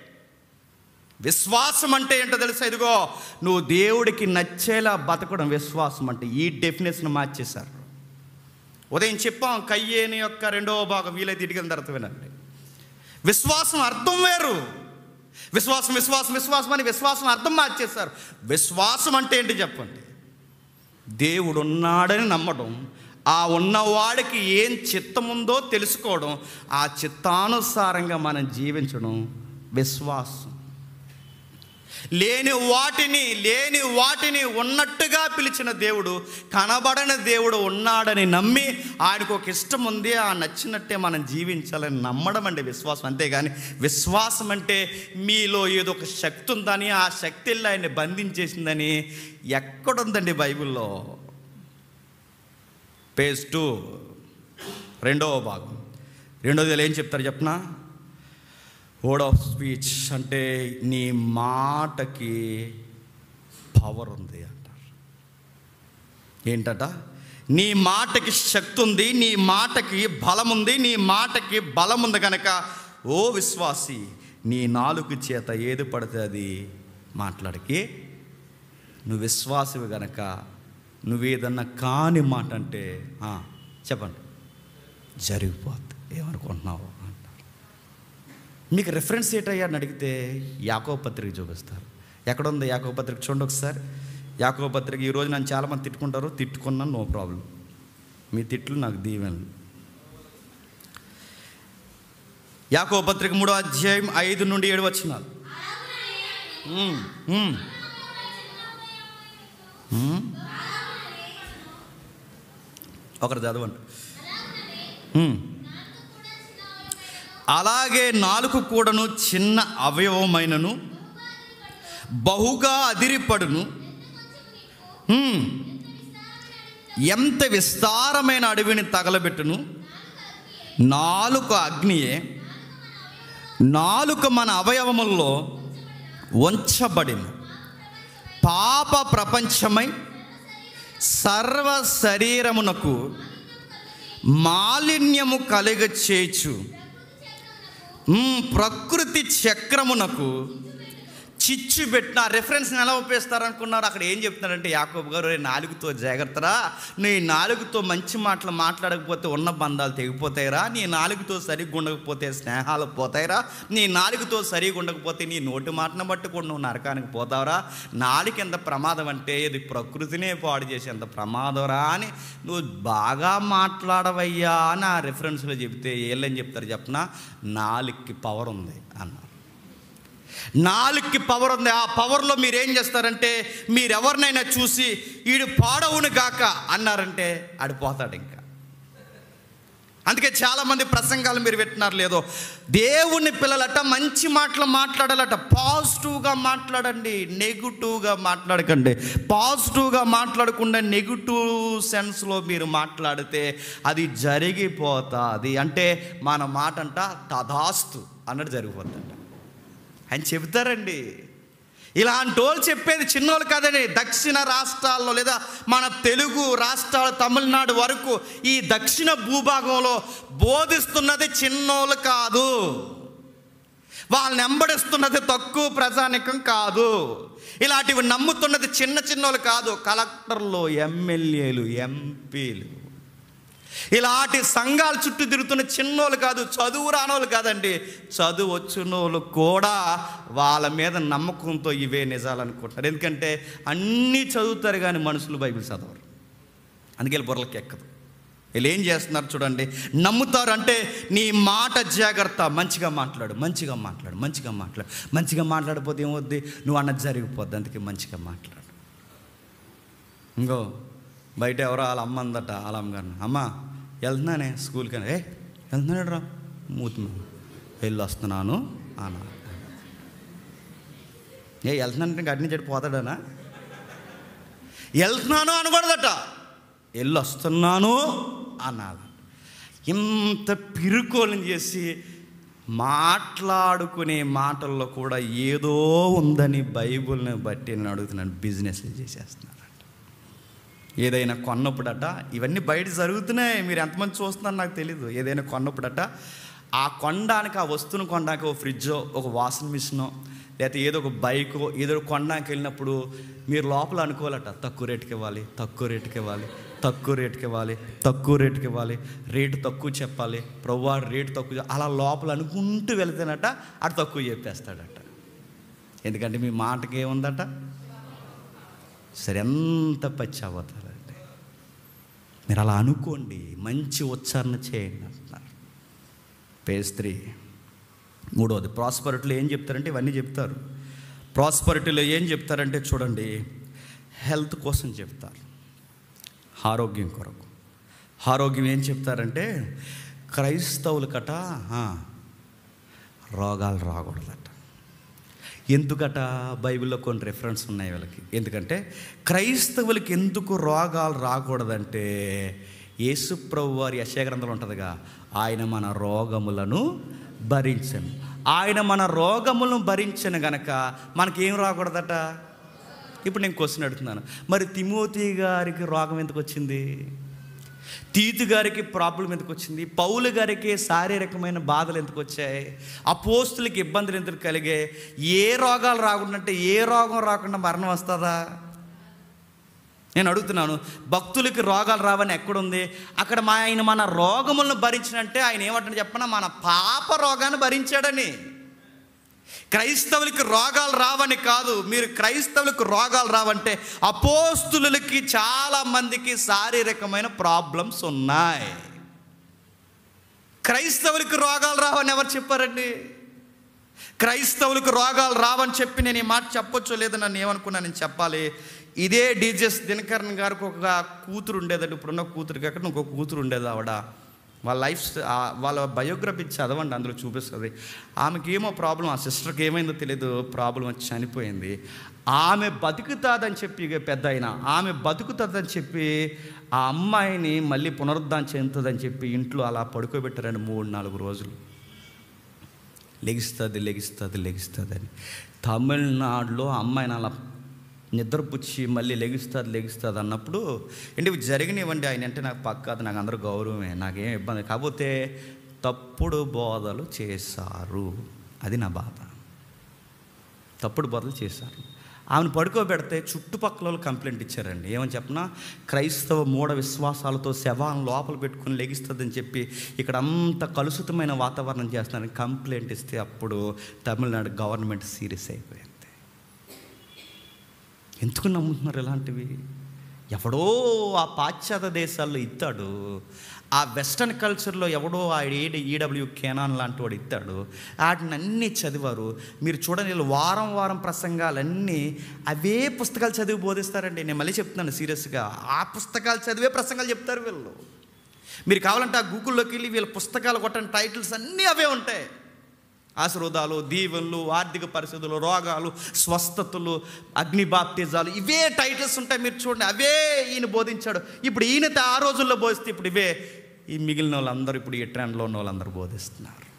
విశ్వాసం అంటే ఏంటో తెలుసా ఇదిగో నువ్వు దేవుడికి నచ్చేలా బతకడం విశ్వాసం అంటే ఈ డెఫినేషన్ మార్చేశారు ఉదయం చెప్పాం కయ్యేని యొక్క రెండవ భాగం వీలైతే ఇటుకల తర్వాత వినండి విశ్వాసం అర్థం వేరు విశ్వాసం విశ్వాసం విశ్వాసం అని విశ్వాసం అర్థం మార్చేశారు విశ్వాసం అంటే ఏంటి చెప్పండి దేవుడు ఉన్నాడని నమ్మడం ఆ ఉన్నవాడికి ఏం చిత్తం ఉందో తెలుసుకోవడం ఆ చిత్తానుసారంగా మనం జీవించడం విశ్వాసం లేని వాటిని లేని వాటిని ఉన్నట్టుగా పిలిచిన దేవుడు కనబడని దేవుడు ఉన్నాడని నమ్మి ఆయనకు ఒక ఇష్టం ఉంది ఆ నచ్చినట్టే మనం జీవించాలని నమ్మడం అండి విశ్వాసం అంతేగాని విశ్వాసం అంటే మీలో ఏదో ఒక శక్తి ఉందని ఆ శక్తి వెళ్ళి ఆయన్ని బంధించేసిందని ఎక్కడుందండి బైబిల్లో పేజ్ టూ రెండవ భాగం రెండోది ఏం చెప్తారు చెప్పనా వర్డ్ ఆఫ్ స్పీచ్ అంటే నీ మాటకి పవర్ ఉంది అంటారు ఏంటట నీ మాటకి శక్తి ఉంది నీ మాటకి బలం ఉంది నీ మాటకి బలం ఉంది కనుక ఓ విశ్వాసి నీ నాలుగు చేత ఏది పడితే అది మాట్లాడికి నువ్వు విశ్వాసవి గనక నువ్వేదన్నా కాని మాట అంటే "ఆ, చెప్పండి జరిగిపోద్ది ఏమనుకుంటున్నావు అంటారు మీకు రెఫరెన్స్ ఏంటయ్యా అని అడిగితే యాకో పత్రిక చూపిస్తారు ఎక్కడ ఉంది యాకో పత్రిక చూడండి ఒకసారి యాకో పత్రిక ఈరోజు నన్ను చాలామంది తిట్టుకుంటారు తిట్టుకున్నాను నో ప్రాబ్లం మీ తిట్లు నాకు దీవెనలు యాకో పత్రిక మూడో అధ్యాయం ఐదు నుండి ఏడు వచ్చినారు ఉమ్, ఉమ్. ఉమ్. ఒకరు చదవండి ఉమ్. అలాగే నాలుగు కూడాను చిన్న అవయవమైనను బహుగా అదిరిపడును ఉమ్. ఎంత విస్తారమైన అడవిని తగలబెట్టును నాలుక అగ్నియే నాలుక మన అవయవముల్లో ఉంచబడిన పాప ప్రపంచమై సర్వ శరీరమునకు మాలిన్యము కలుగ చేచు మ్, ప్రకృతి చక్రమునకు చిచ్చు పెట్టిన రెఫరెన్స్ ఎలా ఉపయోగిస్తారు అనుకున్నారు అక్కడ ఏం చెప్తున్నారంటే యాకోబు గారు "రే, నాలుగుతో జాగ్రత్తరా నీ నాలుగుతో మంచి మాటలు మాట్లాడకపోతే ఉన్న బంధాలు తెగిపోతాయిరా నీ నాలుగుతో సరిగ్గా ఉండకపోతే స్నేహాలు పోతాయిరా నీ నాలుగుతో సరిగ్గా ఉండకపోతే నీ నోటి మాటను పట్టుకొని నువ్వు నరకానికి పోతావురా నాలుగు ఎంత ప్రమాదం అంటే ఇది ప్రకృతినే పాడు చేసేంత ప్రమాదరా అని నువ్వు బాగా మాట్లాడవయ్యా అని ఆ రెఫరెన్స్లో చెప్తే ఏళ్ళని చెప్తారు చెప్పనా నాలుగుకి పవర్ ఉంది అన్నారు నాలుగుకి పవర్ ఉంది ఆ పవర్లో మీరు ఏం చేస్తారంటే మీరు ఎవరినైనా చూసి ఈడు పాడవును గాక అన్నారంటే ఆడిపోతాడు ఇంకా అందుకే చాలామంది ప్రసంగాలు మీరు పెట్టినారు లేదో దేవుని పిల్లలట మంచి మాటలు మాట్లాడాలట పాజిటివ్గా మాట్లాడండి నెగిటివ్గా మాట్లాడకండి పాజిటివ్గా మాట్లాడకుండా నెగిటివ్ సెన్స్లో మీరు మాట్లాడితే అది జరిగిపోతుంది అంటే మన మాట అంట తదాస్తు అన్నట్టు జరిగిపోతుందంట ఆయన చెబుతారండి ఇలాంటి వాళ్ళు చెప్పేది చిన్నోళ్ళు కాదండి దక్షిణ రాష్ట్రాల్లో లేదా మన తెలుగు రాష్ట్రాలు తమిళనాడు వరకు ఈ దక్షిణ భూభాగంలో బోధిస్తున్నది చిన్నోళ్ళు కాదు వాళ్ళని వెంబడిస్తున్నది తక్కువ ప్రజానికం కాదు ఇలాంటివి నమ్ముతున్నది చిన్న చిన్నోళ్ళు కాదు కలెక్టర్లు ఎమ్మెల్యేలు ఎంపీలు ఇలాంటి సంఘాల చుట్టూ తిరుగుతున్న చిన్నోళ్ళు కాదు చదువు రానోళ్ళు కాదండి చదువు వచ్చినోళ్ళు కూడా వాళ్ళ మీద నమ్మకంతో ఇవే నిజాలు అనుకుంటారు ఎందుకంటే అన్నీ చదువుతారు కానీ మనుషులు బైబిల్ చదవరు అందుకే వీళ్ళ బుర్రలకి ఎక్కదు వీళ్ళు ఏం చేస్తున్నారు చూడండి నమ్ముతారు అంటే నీ మాట జాగ్రత్త మంచిగా మాట్లాడు మంచిగా మాట్లాడు మంచిగా మాట్లాడు మంచిగా మాట్లాడిపోతే ఏమవుద్ది నువ్వు అన్నది జరిగిపోద్ది అందుకే మంచిగా మాట్లాడు ఇంకో బయట ఎవరో వాళ్ళ అమ్మ అందట వాళ్ళ అమ్మగారిని అమ్మ వెళ్తున్నానే స్కూల్కి అని ఏ వెళ్తున్నాడు రా మూతి మీద. వెళ్ళి వస్తున్నాను అన్న ఏ వెళ్తున్నానంటే గడి నుంచి అటు పోతాడనా వెళ్తున్నాను అనకూడదట వెళ్ళి వస్తున్నాను అనాలి ఇంత పిరుకోలని చేసి మాట్లాడుకునే మాటల్లో కూడా ఏదో ఉందని బైబిల్ని బట్టి నేను అడుగుతున్నాను బిజినెస్లు చేసేస్తున్నారంట ఏదైనా కొన్నప్పుడట ఇవన్నీ బయట జరుగుతున్నాయి మీరు ఎంతమంది చూస్తున్నారో నాకు తెలీదు ఏదైనా కొన్నప్పుడట ఆ కొనడానికి ఆ వస్తువును కొనడానికి ఒక ఫ్రిడ్జో ఒక వాషింగ్ మిషనో లేకపోతే ఏదో ఒక బైకో ఏదో ఒక కొనడానికి వెళ్ళినప్పుడు మీరు లోపల అనుకోవాలట తక్కువ రేటుకి ఇవ్వాలి తక్కువ రేటుకి ఇవ్వాలి తక్కువ రేటుకి ఇవ్వాలి తక్కువ రేటుకి ఇవ్వాలి రేటు తక్కువ చెప్పాలి ప్రవ్వా రేటు తక్కువ చె- అలా లోపల అనుకుంటూ వెళ్తేనట అటు తక్కువ చెప్పేస్తాడట ఎందుకంటే మీ మాటకి ఏముందట సరే ఎంత పచ్చి అవతారండి మీరు అలా అనుకోండి మంచి ఉచ్చారణ చేయండి అంటున్నారు పేజ్ త్రీ మూడవది ప్రాస్పరిటీలో ఏం చెప్తారంటే ఇవన్నీ చెప్తారు ప్రాస్పరిటీలో ఏం చెప్తారంటే చూడండి హెల్త్ కోసం చెప్తారు ఆరోగ్యం కొరకు ఆరోగ్యం ఏం చెప్తారంటే క్రైస్తవులకట ఆ, రోగాలు రాకూడదట ఎందుకట బైబిల్లో కొన్ని రెఫరెన్స్ ఉన్నాయి వీళ్ళకి ఎందుకంటే క్రైస్తవులకి ఎందుకు రోగాలు రాకూడదంటే యేసుప్రభు వారి యశగ్రంథంలో ఉంటుందిగా ఆయన మన రోగములను భరించను ఆయన మన రోగములను భరించను గనక మనకేం రాకూడదట ఇప్పుడు నేను క్వశ్చన్ అడుగుతున్నాను మరి తిమోతి గారికి రోగం ఎందుకు వచ్చింది తీతు గారికి ప్రాబ్లం ఎందుకు వచ్చింది పౌలు గారికి శారీరకమైన బాధలు ఎందుకు వచ్చాయి అపోస్తులకి ఇబ్బందులు ఎందుకు కలిగాయి ఏ రోగాలు రాకుండా అంటే ఏ రోగం రాకుండా మరణం వస్తుందా నేను అడుగుతున్నాను భక్తులకి రోగాలు రావని ఎక్కడుంది అక్కడ మా ఆయన మన రోగములను భరించినంటే ఆయన ఏమంటాడు చెప్పనా మన పాప రోగాన్ని భరించాడని క్రైస్తవులకి రోగాలు రావని కాదు మీరు క్రైస్తవులకు రోగాలు రావంటే అపోస్తులకి చాలా మందికి శారీరకమైన ప్రాబ్లమ్స్ ఉన్నాయి క్రైస్తవులకి రోగాలు రావని ఎవరు చెప్పారండి క్రైస్తవులకు రోగాలు రావని చెప్పి నేను ఈ మాట చెప్పొచ్చో లేదో నన్ను ఏమనుకున్నా నేను చెప్పాలి ఇదే డీజెస్ దినకరణ్ గారికి ఒక కూతురు ఉండేదండి ఇప్పుడున్న కూతురికి అక్కడ ఇంకో కూతురు ఉండేది ఆవిడ వాళ్ళ లైఫ్ స్ట- ఆ వాళ్ళ బయోగ్రఫీ చదవండి అందులో చూపిస్తుంది ఆమెకి ఏమో ప్రాబ్లం ఆ సిస్టర్కి ఏమైందో తెలియదు ప్రాబ్లం వచ్చి చనిపోయింది ఆమె బతుకుతాదని చెప్పి ఇక పెద్ద అయిన ఆమె బతుకుతుందని చెప్పి ఆ అమ్మాయిని మళ్ళీ పునరుద్ధరణ చెందుతుందని చెప్పి ఇంట్లో అలా పడుకోబెట్టారండి మూడు నాలుగు రోజులు లెగిస్తుంది లెగిస్తుంది లెగిస్తుంది అని తమిళనాడులో అమ్మాయిని అలా నిద్రపుచ్చి మళ్ళీ లెగిస్తుంది లెగిస్తుంది అన్నప్పుడు ఏంటి ఇవి జరిగినవ్వండి ఆయన అంటే నాకు పక్క అది నాకు అందరూ గౌరవమే నాకేం ఇబ్బంది కాకపోతే తప్పుడు బోధలు చేశారు అది నా బాధ తప్పుడు బోధలు చేశారు ఆమెను పడుకోబెడితే చుట్టుపక్కల వాళ్ళు కంప్లైంట్ ఇచ్చారండి ఏమని చెప్పినా క్రైస్తవ మూఢ విశ్వాసాలతో శవాలను లోపల పెట్టుకుని లెగిస్తుందని చెప్పి ఇక్కడ అంత కలుషితమైన వాతావరణం చేస్తున్నారని కంప్లైంట్ ఇస్తే అప్పుడు తమిళనాడు గవర్నమెంట్ సీరియస్ అయిపోయింది ఎందుకు నమ్ముతున్నారు ఇలాంటివి ఎవడో ఆ పాశ్చాత్య దేశాల్లో ఇస్తాడు ఆ వెస్టర్న్ కల్చర్లో ఎవడో ఆ ఏడి ఈడబ్ల్యూ కేనాన్ లాంటి వాడు ఇస్తాడు వాటిని అన్నీ చదివారు మీరు చూడండి వీళ్ళు వారం వారం ప్రసంగాలన్నీ అవే పుస్తకాలు చదివి బోధిస్తారండి నేను మళ్ళీ చెప్తున్నాను సీరియస్గా ఆ పుస్తకాలు చదివే ప్రసంగాలు చెప్తారు వీళ్ళు మీరు కావాలంటే ఆ గూగుల్లోకి వెళ్ళి వీళ్ళ పుస్తకాలు కొట్టని టైటిల్స్ అన్నీ అవే ఉంటాయి ఆశీర్వాదాలు దీవెనలు ఆర్థిక పరిస్థితులు రోగాలు స్వస్థతలు అగ్ని బాప్తిజాలు ఇవే టైటిల్స్ ఉంటాయి మీరు చూడండి అవే ఈయన బోధించాడు ఇప్పుడు ఈయన ఆ రోజుల్లో బోధిస్తే ఇప్పుడు ఇవే ఈ మిగిలిన వాళ్ళందరూ ఇప్పుడు ఈ ట్రెండ్లో ఉన్న వాళ్ళందరూ బోధిస్తున్నారు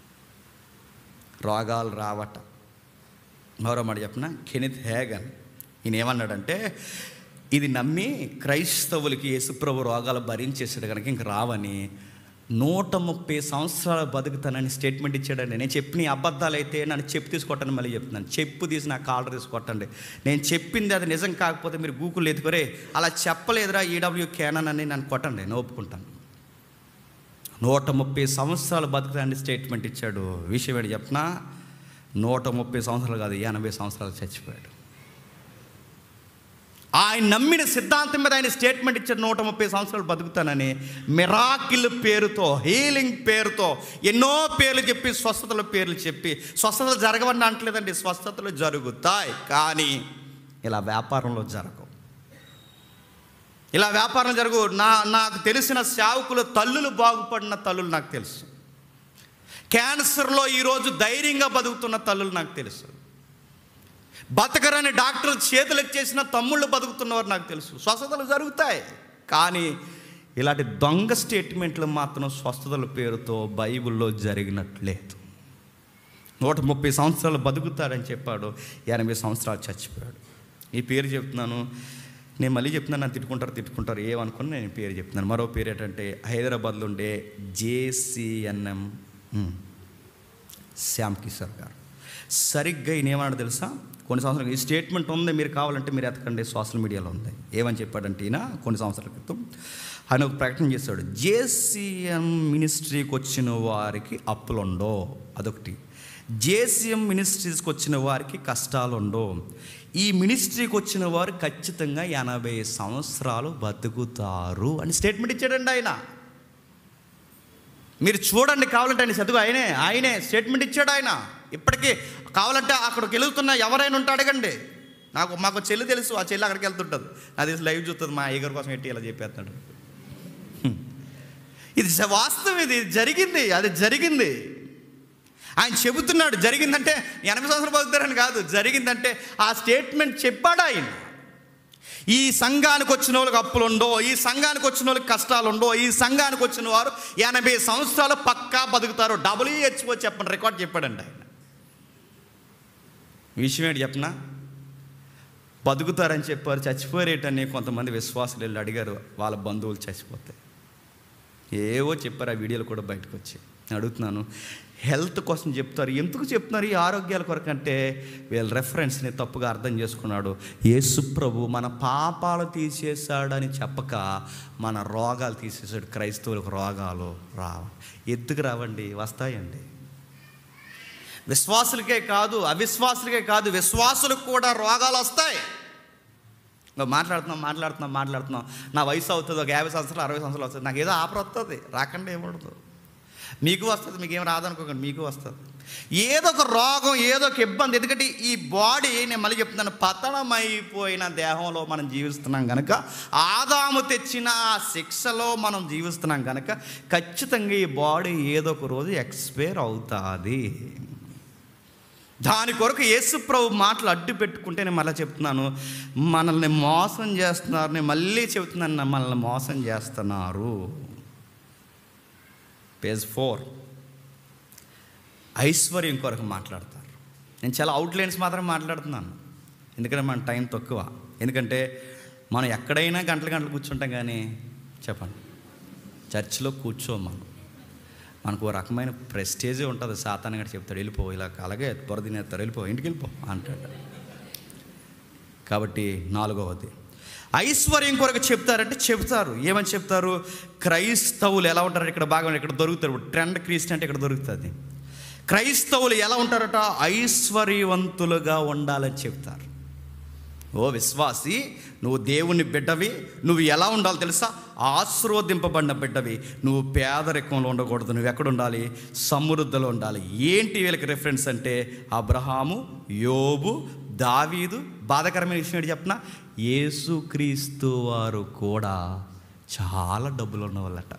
రోగాలు రావటం మరో మాట చెప్పిన కెనిత్ హ్యాగన్ ఈయన ఏమన్నాడంటే ఇది నమ్మి క్రైస్తవులకి యేసుప్రభు రోగాలు భరించేసాడు కనుక ఇంక రావని నూట ముప్పై సంవత్సరాలు బతుకుతానని స్టేట్మెంట్ ఇచ్చాడండి నేను చెప్పిన ఈ అబద్ధాలు అయితే నన్ను చెప్పు తీసుకొట్టండి మళ్ళీ చెప్తున్నాను చెప్పు తీసి నా కాలర్ తీసుకొట్టండి నేను చెప్పింది అది నిజం కాకపోతే మీరు గూగుల్ ఎదుగురే అలా చెప్పలేదురా ఈడబ్ల్యూ క్యానన్ అని నన్ను కొట్టండి నేను ఒప్పుకుంటాను నూట ముప్పై సంవత్సరాలు బతుకుతానని స్టేట్మెంట్ ఇచ్చాడు విషయం ఏంటి చెప్పనా నూట ముప్పై సంవత్సరాలు కాదు ఎనభై సంవత్సరాలు చచ్చిపోయాడు ఆయన నమ్మిన సిద్ధాంతం మీద ఆయన స్టేట్మెంట్ ఇచ్చారు నూట ముప్పై సంవత్సరాలు బతుకుతానని మిరాకిల్ పేరుతో హీలింగ్ పేరుతో ఎన్నో పేర్లు చెప్పి స్వస్థతల పేర్లు చెప్పి స్వస్థతలు జరగవని అంటలేదండి స్వస్థతలు జరుగుతాయి కానీ ఇలా వ్యాపారంలో జరగవు ఇలా వ్యాపారం జరుగు నా నాకు తెలిసిన సేవకులు తల్లులు బాగుపడిన తల్లులు నాకు తెలుసు క్యాన్సర్లో ఈరోజు ధైర్యంగా బతుకుతున్న తల్లులు నాకు తెలుసు బతకరని డాక్టర్లు చేతులు ఎత్తేసిన తమ్ముళ్ళు బతుకుతున్నవారు నాకు తెలుసు స్వస్థతలు జరుగుతాయి కానీ ఇలాంటి దొంగ స్టేట్మెంట్లు మాత్రం స్వస్థతల పేరుతో బైబిల్లో జరిగినట్లేదు నూట ముప్పై సంవత్సరాలు బతుకుతాడని చెప్పాడు ఎనభై సంవత్సరాలు చచ్చిపోయాడు ఈ పేరు చెప్తున్నాను నేను మళ్ళీ చెప్తున్నాను నన్ను తిట్టుకుంటారు తిట్టుకుంటారు ఏమనుకుని నేను ఈ పేరు చెప్తున్నాను మరో పేరు ఏంటంటే హైదరాబాద్లో ఉండే జేసీఎన్ఎం శ్యామ్ కిషోర్ గారు సరిగ్గా ఈయన ఏమన్నాడు తెలుసా కొన్ని సంవత్సరాలు ఈ స్టేట్మెంట్ ఉంది మీరు కావాలంటే మీరు ఎతకండి సోషల్ మీడియాలో ఉంది ఏమని చెప్పాడంటే ఈయన కొన్ని సంవత్సరాల క్రితం ఆయన ఒక ప్రకటన చేశాడు జేసీఎం మినిస్ట్రీకి వచ్చిన వారికి అప్పులుండో అదొకటి జేసీఎం మినిస్ట్రీస్కి వచ్చిన వారికి కష్టాలు ఉండో ఈ మినిస్ట్రీకి వచ్చిన వారు ఖచ్చితంగా ఎనభై సంవత్సరాలు బతుకుతారు అని స్టేట్మెంట్ ఇచ్చాడండి ఆయన మీరు చూడండి కావాలంటే ఆయన చదువు ఆయనే ఆయనే స్టేట్మెంట్ ఇచ్చాడు ఆయన ఇప్పటికీ కావాలంటే అక్కడికి వెళుతున్న ఎవరైనా ఉంటే అడగండి నాకు మాకు చెల్లి తెలుసు ఆ చెల్లి అక్కడికి వెళ్తుంటుంది అది లైవ్ చూస్తుంది మా అయ్యగారి కోసం ఎట్టి ఇలా చెప్పేస్తాడు హ్మ్. ఇది స- వాస్తవం ఇది జరిగింది అది జరిగింది ఆయన చెబుతున్నాడు జరిగిందంటే ఎనభై సంవత్సరాలు బతుకుతారని కాదు జరిగిందంటే ఆ స్టేట్మెంట్ చెప్పాడు ఆయన ఈ సంఘానికి వచ్చిన వాళ్ళకి అప్పులు ఉండో ఈ సంఘానికి వచ్చిన వాళ్ళకి కష్టాలు ఉండో ఈ సంఘానికి వచ్చిన వారు ఎనభై సంవత్సరాలు పక్కా బతుకుతారు డబ్ల్యూహెచ్ఓ చెప్పండి రికార్డ్ చెప్పాడండి ఆయన విషయం ఏంటి చెప్పనా బతుకుతారని చెప్పారు చచ్చిపోయేటని కొంతమంది విశ్వాసులు వెళ్ళి అడిగారు వాళ్ళ బంధువులు చచ్చిపోతే ఏవో చెప్పారు ఆ వీడియోలు కూడా బయటకు వచ్చి నేను అడుగుతున్నాను హెల్త్ కోసం చెప్తారు ఎందుకు చెప్తున్నారు ఈ ఆరోగ్యాల కొరకు అంటే వీళ్ళ రెఫరెన్స్ని తప్పుగా అర్థం చేసుకున్నాడు యేసు ప్రభు మన పాపాలు తీసేశాడని చెప్పక మన రోగాలు తీసేసాడు క్రైస్తవులకు రోగాలు రావు ఎందుకు రావండి వస్తాయండి విశ్వాసులకే కాదు అవిశ్వాసులకే కాదు విశ్వాసులకు కూడా రోగాలు వస్తాయి ఇంకా మాట్లాడుతున్నాం మాట్లాడుతున్నాం మాట్లాడుతున్నాం నా వయసు అవుతుంది ఒక యాభై సంవత్సరాలు అరవై సంవత్సరాలు వస్తుంది నాకు ఏదో ఆఫర్ వస్తుంది రాకుండా ఏముండదు మీకు వస్తుంది మీకు ఏం రాదనుకోకండి మీకు వస్తుంది ఏదో ఒక రోగం ఏదో ఒక ఇబ్బంది ఎందుకంటే ఈ బాడీ నేను మళ్ళీ చెప్తున్నాను పతనమైపోయిన దేహంలో మనం జీవిస్తున్నాం కనుక ఆదాము తెచ్చిన ఆ శిక్షలో మనం జీవిస్తున్నాం కనుక ఖచ్చితంగా ఈ బాడీ ఏదో ఒక రోజు ఎక్స్పైర్ అవుతుంది దాని కొరకు యేసు ప్రభు మాటలు అడ్డు పెట్టుకుంటే నేను మళ్ళీ చెప్తున్నాను మనల్ని మోసం చేస్తున్నారు నేను మళ్ళీ చెప్తున్నాను మనల్ని మోసం చేస్తున్నారు పేజ్ ఫోర్ ఐశ్వర్యం కొరకు మాట్లాడతారు నేను చాలా అవుట్లైన్స్ మాత్రం మాట్లాడుతున్నాను ఎందుకంటే మన టైం తక్కువ ఎందుకంటే మనం ఎక్కడైనా గంటలు గంటలు కూర్చుంటాం కానీ చెప్పండి చర్చిలో కూర్చోం మనం మనకు ఓ రకమైన ప్రెస్టేజే ఉంటుంది సాతాన్ గట్టి చెప్తాడు వెళ్ళిపో ఇలా అలాగే త్వర తినేస్తారు వెళ్ళిపో ఇంటికి వెళ్ళిపో అంటాడు కాబట్టి నాలుగవది ఐశ్వర్యం కొరకు చెప్తారంటే చెప్తారు ఏమని చెప్తారు క్రైస్తవులు ఎలా ఉంటారు ఇక్కడ బాగా ఇక్కడ దొరుకుతారు ట్రెండ్ క్రిస్టియన్ అంటే ఇక్కడ దొరుకుతుంది క్రైస్తవులు ఎలా ఉంటారట ఐశ్వర్యవంతులుగా ఉండాలని చెప్తారు ఓ విశ్వాసి నువ్వు దేవుని బిడ్డవి నువ్వు ఎలా ఉండాలి తెలుసా ఆశీర్వదింపబడిన బిడ్డవి నువ్వు పేదరికంలో ఉండకూడదు నువ్వు ఎక్కడ ఉండాలి సమృద్ధిలో ఉండాలి ఏంటి వీళ్ళకి రిఫరెన్స్ అంటే అబ్రహాము యోబు దావీదు బాధాకరమైన విషయం ఏంటి చెప్పిన యేసుక్రీస్తు వారు కూడా చాలా డబ్బులు ఉన్నవాళ్ళట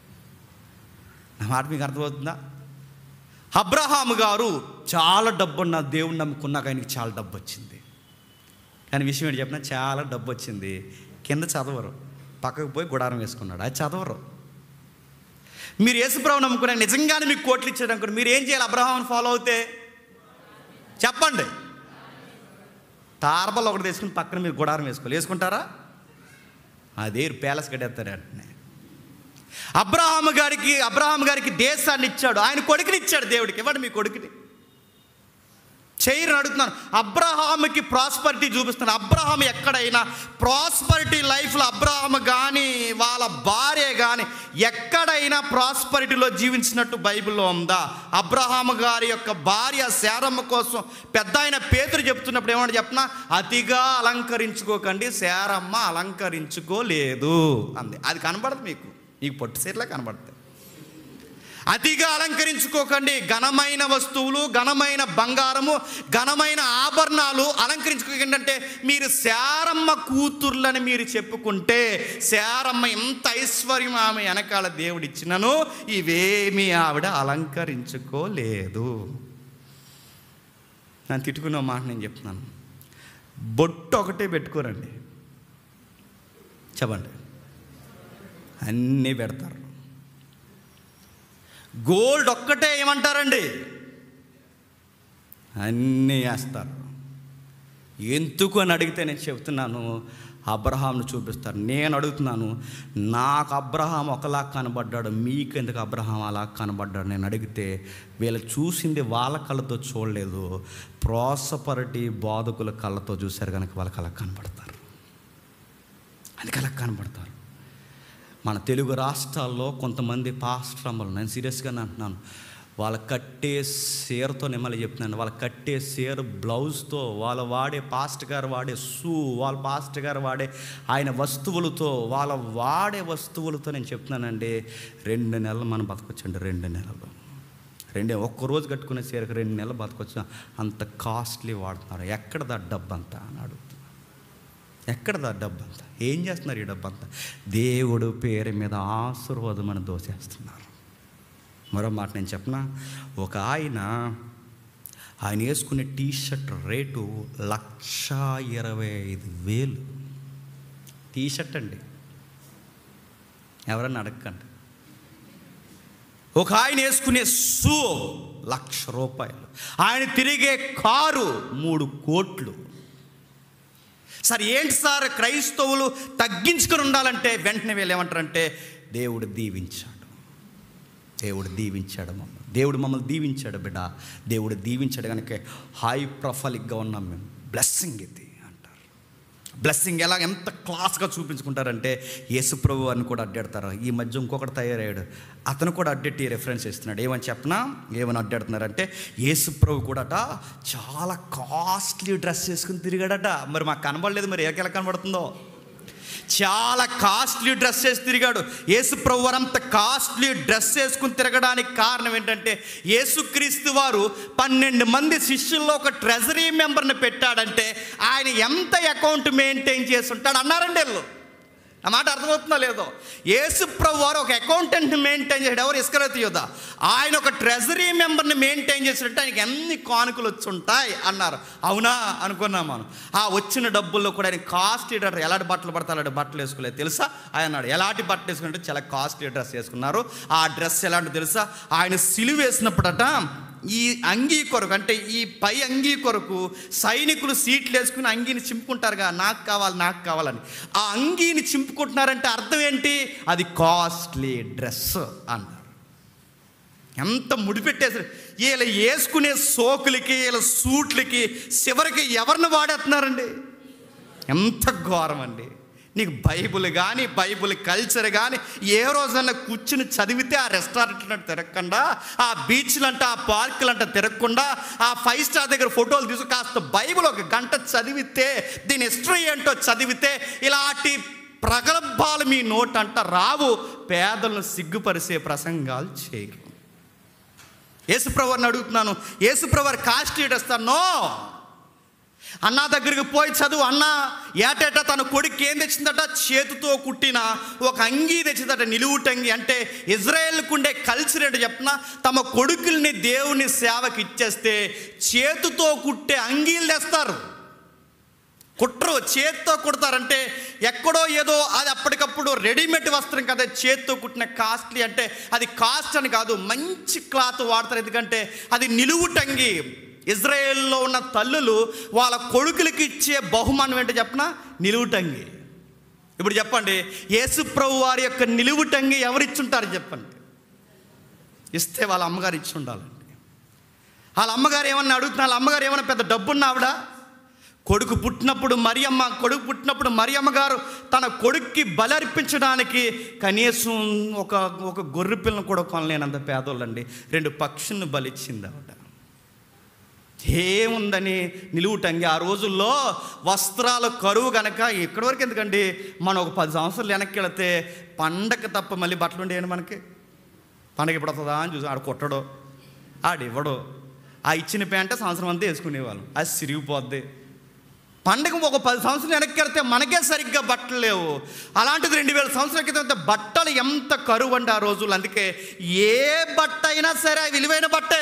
నా మాట మీకు అర్థమవుతుందా అబ్రహాము గారు చాలా డబ్బున్న దేవుణ్ణి నమ్ముకున్నాక ఆయనకి చాలా డబ్బు వచ్చింది కానీ విషయం ఏంటి చెప్పిన చాలా డబ్బు వచ్చింది కింద చదవరు పక్కకు పోయి గుడారం వేసుకున్నాడు అది చదవరు మీరు యేసుప్రభు నమ్ముకున్నాక నిజంగానే మీకు కోట్లు ఇచ్చాడు అనుకోండి మీరు ఏం చేయాలి అబ్రహాంని ఫాలో అవుతే చెప్పండి తార్బల్ ఒకటి తీసుకుని పక్కన మీరు గుడారం వేసుకోవాలి వేసుకుంటారా అదే ప్యాలెస్ కట్టేస్తారు అంటే అబ్రహాము గారికి అబ్రహాం గారికి దేశాన్ని ఇచ్చాడు ఆయన కొడుకుని ఇచ్చాడు దేవుడికి ఇవ్వండి మీ కొడుకుని చేయరు అడుగుతున్నాను అబ్రహాముకి ప్రాస్పరిటీ చూపిస్తున్నాను అబ్రహాం ఎక్కడైనా ప్రాస్పరిటీ లైఫ్లో అబ్రహాం కానీ వాళ్ళ భార్య కానీ ఎక్కడైనా ప్రాస్పరిటీలో జీవించినట్టు బైబిల్లో ఉందా అబ్రహాము గారి యొక్క భార్య శారమ్మ కోసం పెద్ద ఆయన పేతురు చెప్తున్నప్పుడు ఏమన్నా చెప్పినా అతిగా అలంకరించుకోకండి శారమ్మ అలంకరించుకోలేదు అంది అది కనబడదు మీకు మీకు పొట్టి సీట్లా కనబడుతుంది అతిగా అలంకరించుకోకండి ఘనమైన వస్తువులు ఘనమైన బంగారము ఘనమైన ఆభరణాలు అలంకరించుకోకండి అంటే మీరు శారమ్మ కూతుర్లని మీరు చెప్పుకుంటే శారమ్మ ఎంత ఐశ్వర్యం ఆమె వెనకాల దేవుడు ఇచ్చినను ఇవేమీ ఆవిడ అలంకరించుకోలేదు నేను తిట్టుకున్న మాట నేను చెప్తున్నాను బొట్టు ఒకటే పెట్టుకోరండి చెప్పండి అన్నీ పెడతారు గోల్డ్ ఒక్కటే ఏమంటారండి అన్నీ వేస్తారు ఎందుకు అని అడిగితే నేను చెప్తున్నాను అబ్రహాంను చూపిస్తారు నేను అడుగుతున్నాను నాకు అబ్రహాం ఒకలా కనబడ్డాడు మీకెందుకు అబ్రహాం అలా కనబడ్డాడు నేను అడిగితే వీళ్ళు చూసింది వాళ్ళ కళ్ళతో చూడలేదు ప్రోసపరటి బాధకుల కళ్ళతో చూశారు కనుక వాళ్ళకి అలా కనబడతారు అందుకే అలా కనబడతారు మన తెలుగు రాష్ట్రాల్లో కొంతమంది పాస్ట్రమ్మలు నేను సీరియస్గా అంటున్నాను వాళ్ళ కట్టే సీరతో నేను మళ్ళీ చెప్తున్నాను వాళ్ళ కట్టే సీర బ్లౌజ్తో వాళ్ళు వాడే పాస్ట్ గారు వాడే షూ వాళ్ళ పాస్ట్ గారు వాడే ఆయన వస్తువులతో వాళ్ళ వాడే వస్తువులతో నేను చెప్తున్నానండి రెండు నెలలు మనం బతకొచ్చండి రెండు నెలలు రెండే ఒక్క రోజు కట్టుకునే సీరకు రెండు నెలలు బతకొచ్చు అంత కాస్ట్లీ వాడుతున్నారు ఎక్కడదా డబ్బు అంతా అని అడుగుతున్నారు ఎక్కడదా డబ్బు అంతా ఏం చేస్తున్నారు ఈ డబ్బు అంతా దేవుడు పేరు మీద ఆశీర్వాదం అని దోసేస్తున్నారు మరో మాట నేను చెప్పనా ఒక ఆయన ఆయన వేసుకునే టీ షర్ట్ రేటు లక్ష ఇరవై ఐదు వేలు టీ షర్ట్ అండి ఎవరన్నా అడగండి ఒక ఆయన వేసుకునే షూ లక్ష రూపాయలు ఆయన తిరిగే కారు మూడు కోట్లు సార్ ఏంటి సార్ క్రైస్తవులు తగ్గించుకొని ఉండాలంటే వెంటనే వీళ్ళు ఏమంటారంటే దేవుడు దీవించాడు దేవుడు దీవించాడు మమ్మల్ని దేవుడు మమ్మల్ని దీవించాడు బిడ్డ దేవుడు దీవించాడు కనుక హై ప్రొఫైలిక్గా ఉన్నాం మేము బ్లెస్సింగ్ ఇది అంటారు బ్లెస్సింగ్ ఎలా ఎంత క్లాస్గా చూపించుకుంటారంటే యేసుప్రభు అని కూడా అడ్డాడతారు ఈ మధ్య ఇంకొకటి తయారయ్యాడు అతను కూడా అడ్డెట్టి రెఫరెన్స్ ఇస్తున్నాడు ఏమని చెప్పనా ఏమని అడ్డాడుతున్నారంటే యేసుప్రభు కూడాట చాలా కాస్ట్లీ డ్రెస్ వేసుకుని తిరిగాడట మరి మాకు కనబడలేదు మరి ఎవరికెలా కనబడుతుందో చాలా కాస్ట్లీ డ్రెస్ వేసి తిరిగాడు యేసుప్రభు వారు అంత కాస్ట్లీ డ్రెస్ వేసుకుని తిరగడానికి కారణం ఏంటంటే యేసుక్రీస్తు వారు పన్నెండు మంది శిష్యుల్లో ఒక ట్రెజరీ మెంబర్ని పెట్టాడంటే ఆయన ఎంత అకౌంట్ మెయింటైన్ చేసి ఉంటాడు అన్నారండి వీళ్ళు ఆ మాట అర్థమవుతుందో లేదో యేసుప్రభు వారు ఒక అకౌంటెంట్ మెయింటైన్ చేశాడు ఎవరు ఇస్కరతి యోధ ఆయన ఒక ట్రెజరీ మెంబర్ని మెయింటైన్ చేసినట్టు ఆయనకి ఎన్ని కానుకలు వచ్చి ఉంటాయి అన్నారు అవునా అనుకున్నాం మనం ఆ వచ్చిన డబ్బుల్లో కూడా ఆయన కాస్ట్లీ డ్రెస్ ఎలాంటి బట్టలు పడతా అలాంటి బట్టలు వేసుకోలేదు తెలుసా ఆయన అన్నాడు ఎలాంటి బట్టలు వేసుకుంటే చాలా కాస్ట్లీ డ్రెస్ వేసుకున్నారు ఆ డ్రెస్ ఎలాంటి తెలుసా ఆయన సిలువ వేసినప్పుడట ఈ అంగీ కొరకు అంటే ఈ పై అంగీ కొరకు సైనికులు సీట్లు వేసుకుని అంగీని చింపుకుంటారుగా నాకు కావాలి నాకు కావాలని ఆ అంగీని చింపుకుంటున్నారంటే అర్థం ఏంటి అది కాస్ట్లీ డ్రెస్ అన్నారు ఎంత ముడిపెట్టేసారు వీళ్ళు వేసుకునే సోకులకి వీళ్ళ సూట్లకి చివరికి ఎవరిని వాడేస్తున్నారండి ఎంత ఘోరం అండి నీకు బైబుల్ కానీ బైబుల్ కల్చర్ కానీ ఏ రోజన్నా కూర్చుని చదివితే ఆ రెస్టారెంట్లు అంటే తిరగకుండా ఆ బీచ్లు అంటే ఆ పార్కులు అంటే తిరగకుండా ఆ ఫైవ్ స్టార్ దగ్గర ఫోటోలు తీసుకు కాస్త బైబుల్ ఒక గంట చదివితే దీని హిస్టరీ ఏంటో చదివితే ఇలాంటి ప్రగల్భాలు మీ నోట్ అంట రావు పేదలను సిగ్గుపరిచే ప్రసంగాలు చేయరు యేసుప్రవర్ని అడుగుతున్నాను యేసుప్రవర్ కాస్ట్ ఇస్తానో అన్న దగ్గరికి పోయి చదువు అన్న ఏటేటా తన కొడుకు ఏం తెచ్చిందట చేతితో కుట్టిన ఒక అంగీ తెచ్చిందట నిలువుటంగి అంటే ఇజ్రాయెల్కు ఉండే కల్చర్ ఏంటో చెప్పిన తమ కొడుకుల్ని దేవుని సేవకి ఇచ్చేస్తే చేతితో కుట్టే అంగీలు తెస్తారు కుట్రు చేత్తో కుడతారంటే ఎక్కడో ఏదో అది అప్పటికప్పుడు రెడీమేడ్ వస్త్రం కదా చేత్తో కుట్టిన కాస్ట్లీ అంటే అది కాస్ట్ అని కాదు మంచి క్లాత్ వాడతారు ఎందుకంటే అది నిలువుటంగి ఇజ్రాయెల్లో ఉన్న తల్లులు వాళ్ళ కొడుకులకి ఇచ్చే బహుమానం ఏంటో చెప్పిన నిలువుటంగి ఇప్పుడు చెప్పండి యేసుప్రభు వారి యొక్క నిలువుటంగి ఎవరిచ్చుంటారు చెప్పండి ఇస్తే వాళ్ళ అమ్మగారు ఇచ్చి ఉండాలండి వాళ్ళ అమ్మగారు ఏమన్నా అడుగుతున్నా వాళ్ళ అమ్మగారు ఏమన్నా పెద్ద డబ్బున్న ఆవిడ కొడుకు పుట్టినప్పుడు మరియమ్మ కొడుకు పుట్టినప్పుడు మరియమ్మ గారు తన కొడుక్కి బలర్పించడానికి కనీసం ఒక ఒక గొర్రె పిల్లను కూడా కొనలేనంత పేదోళ్ళండి రెండు పక్షులను బలిచ్చింది ఆవిడ ఏముందని నిలువుటంగి ఆ రోజుల్లో వస్త్రాలు కరువు కనుక ఎక్కడి వరకు ఎందుకండి మనం ఒక పది సంవత్సరాలు వెనక్కి వెళితే పండగ తప్ప మళ్ళీ బట్టలు ఉండేయండి మనకి పండగ ఇప్పుడు వస్తుందా అని చూసి ఆడు కొట్టడు ఆడు ఇవ్వడు ఆ ఇచ్చిన ప్యాంటే సంవత్సరం అంతా వేసుకునేవాళ్ళం అది సిరిగిపోద్ది పండగ ఒక పది సంవత్సరాలు వెనక్కి వెళ్తే మనకే సరిగ్గా బట్టలు లేవు అలాంటిది రెండు వేల సంవత్సరాల క్రితం అయితే బట్టలు ఎంత కరువు అండి ఆ రోజులు అందుకే ఏ బట్ట అయినా సరే అవి విలువైన బట్టే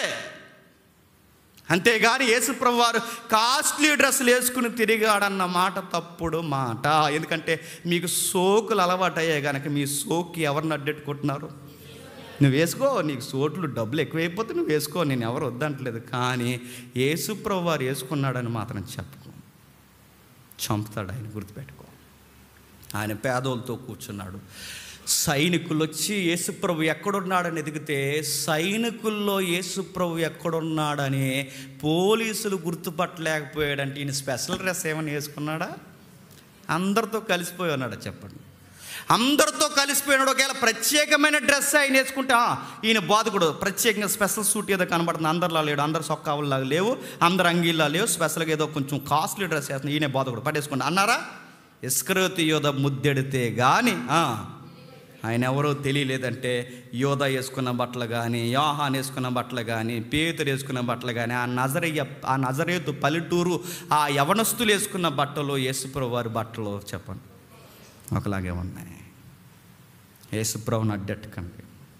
అంతేగాని యేసుప్రభు వారు కాస్ట్లీ డ్రెస్సులు వేసుకుని తిరిగాడన్న మాట తప్పుడు మాట ఎందుకంటే మీకు సోకులు అలవాటయ్యాయి కనుక మీ సోకి ఎవరిని అడ్డెట్టుకుంటున్నారు నువ్వు వేసుకో నీకు సోట్లు డబ్బులు ఎక్కువైపోతే నువ్వు వేసుకో నేను ఎవరు వద్దంటలేదు కానీ యేసుప్రభు వారు వేసుకున్నాడని మాత్రం చెప్పుకో చంపుతాడు ఆయన గుర్తుపెట్టుకో ఆయన పేదోళ్ళతో కూర్చున్నాడు సైనికులు వచ్చి యేసుప్రభు ఎక్కడున్నాడని ఎదిగితే సైనికుల్లో యేసుప్రభు ఎక్కడున్నాడని పోలీసులు గుర్తుపట్టలేకపోయాడంటే ఈయన స్పెషల్ డ్రెస్ ఏమైనా వేసుకున్నాడా అందరితో కలిసిపోయి ఉన్నాడా చెప్పండి అందరితో కలిసిపోయినాడు ఒకవేళ ప్రత్యేకమైన డ్రెస్ ఆయన వేసుకుంటే "ఆ, ఈయన బాధకుడు ప్రత్యేకంగా స్పెషల్ సూట్ ఏదో కనబడుతుంది అందరిలా లేడు అందరు సొక్కావుల్లాగా లేవు అందరు అంగీలా లేవు స్పెషల్గా ఏదో కొంచెం కాస్ట్లీ డ్రెస్ వేస్తుంది ఈయన బాధకుడు పట్టేసుకోండి అన్నారా ఇస్కరోతి యోధ ముద్దెడితే కానీ ఆయన ఎవరో తెలియలేదంటే యోధ వేసుకున్న బట్టలు కానీ యోహాన్ వేసుకున్న బట్టలు కానీ పేతురు వేసుకున్న బట్టలు కానీ ఆ నజరయ్య ఆ నజరేతు పల్లెటూరు ఆ యవనస్తులు వేసుకున్న బట్టలు యేసుప్రభు వారి బట్టలు చెప్పండి ఒకలాగే ఉన్నాయి యేసుప్రభుని అడ్డెట్టుకండి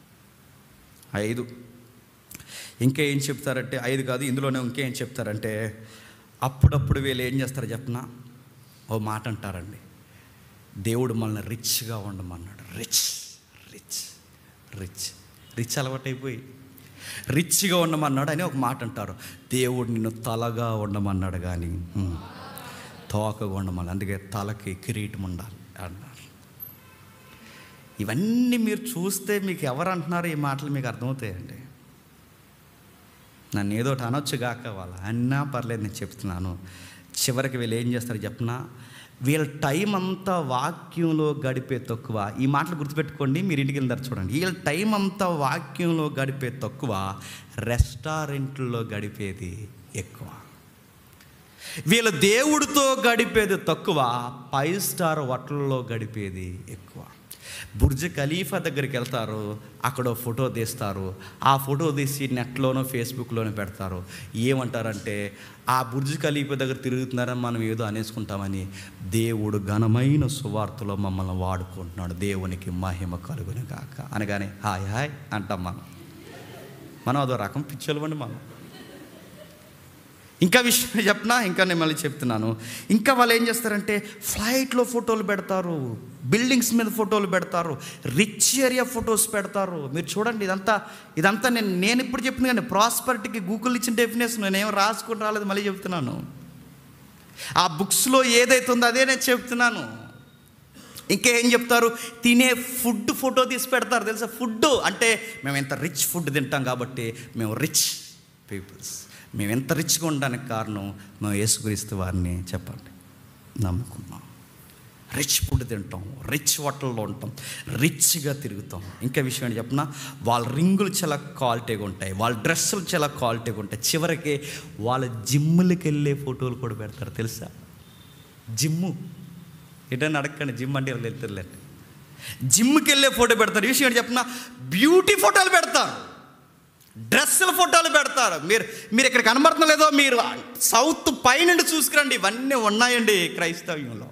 ఐదు ఇంకా ఏం చెప్తారంటే ఐదు కాదు ఇందులోనే ఇంకేం చెప్తారంటే అప్పుడప్పుడు వీళ్ళు ఏం చేస్తారు చెప్పనా ఓ మాట అంటారండి దేవుడు మనల్ని రిచ్గా ఉండమన్నాడు రిచ్ రిచ్ రిచ్ రిచ్ అలవాటైపోయి రిచ్గా ఉండమన్నాడు అని ఒక మాట అంటారు దేవుడు నిన్ను తలగా ఉండమన్నాడు కానీ హ్మ్, తోకగా ఉండమన్నాడు అందుకే తలకి కిరీటం ఉండాలి అన్నారు ఇవన్నీ మీరు చూస్తే మీకు ఎవరు అంటున్నారో ఈ మాటలు మీకు అర్థమవుతాయండి నన్ను ఏదో ఒకటి అనొచ్చు కాక వాళ్ళ అన్నా పర్లేదు నేను చెప్తున్నాను చివరికి వీళ్ళు ఏం చేస్తారు చెప్పనా వీళ్ళ టైం అంతా వాక్యంలో గడిపే తక్కువ ఈ మాటలు గుర్తుపెట్టుకోండి మీరు ఇంటికి వెళ్తారు చూడండి వీళ్ళ టైం అంతా వాక్యంలో గడిపే తక్కువ రెస్టారెంట్లో గడిపేది ఎక్కువ వీళ్ళ దేవుడితో గడిపేది తక్కువ ఫైవ్ స్టార్ హోటల్లో గడిపేది ఎక్కువ బుర్జ్ ఖలీఫా దగ్గరికి వెళ్తారు అక్కడ ఓ ఫోటో తీస్తారు ఆ ఫోటో తీసి నెట్లోనో ఫేస్బుక్లోనో పెడతారు ఏమంటారంటే ఆ బుర్జ్ ఖలీఫా దగ్గర తిరుగుతున్నారని మనం ఏదో అనేసుకుంటామని దేవుడు ఘనమైన సువార్తలో మమ్మల్ని వాడుకుంటున్నాడు దేవునికి మహిమ కలుగుని కాక అనగానే హాయ్ హాయ్ అంటాం మనం మనం అదో రకం పిచ్చలవండి మనం ఇంకా విషయం చెప్పనా ఇంకా నేను మళ్ళీ చెప్తున్నాను ఇంకా వాళ్ళు ఏం చేస్తారంటే ఫ్లైట్లో ఫోటోలు పెడతారు బిల్డింగ్స్ మీద ఫోటోలు పెడతారు రిచ్ ఏరియా ఫొటోస్ పెడతారు మీరు చూడండి ఇదంతా ఇదంతా నేను నేను ఇప్పుడు చెప్పింది కానీ ప్రాస్పరిటీకి గూగుల్ ఇచ్చిన డెఫినేషన్ నేనేం రాసుకుని రాలేదు మళ్ళీ చెప్తున్నాను ఆ బుక్స్లో ఏదైతే ఉందో అదే నేను చెప్తున్నాను ఇంకేం చెప్తారు తినే ఫుడ్ ఫోటో తీసి పెడతారు తెలుసా ఫుడ్ అంటే మేము ఎంత రిచ్ ఫుడ్ తింటాం కాబట్టి మేము రిచ్ పీపుల్స్ మేము ఎంత రిచ్గా ఉండడానికి కారణం మేము యేసుక్రీస్తు వారిని చెప్పండి నమ్ముకున్నాం రిచ్ ఫుడ్ తింటాం రిచ్ హోటల్లో ఉంటాం రిచ్గా తిరుగుతాం ఇంకా విషయం ఏంటి చెప్పిన వాళ్ళ రింగులు చాలా క్వాలిటీగా ఉంటాయి వాళ్ళ డ్రెస్సులు చాలా క్వాలిటీగా ఉంటాయి చివరికి వాళ్ళ జిమ్ములకి వెళ్ళే ఫోటోలు కూడా పెడతారు తెలుసా జిమ్ము ఎటైనా అడగండి జిమ్ అంటే వాళ్ళు వెళ్తారులేండి జిమ్కి వెళ్ళే ఫోటో పెడతారు ఈ విషయం ఏంటి చెప్పిన బ్యూటీ ఫోటోలు పెడతారు డ్రెస్సుల ఫోటోలు పెడతారు మీరు మీరు ఇక్కడ కనబడుతున్న లేదో మీరు సౌత్ పైనుండి చూసుకురండి ఇవన్నీ ఉన్నాయండి క్రైస్తవ్యంలో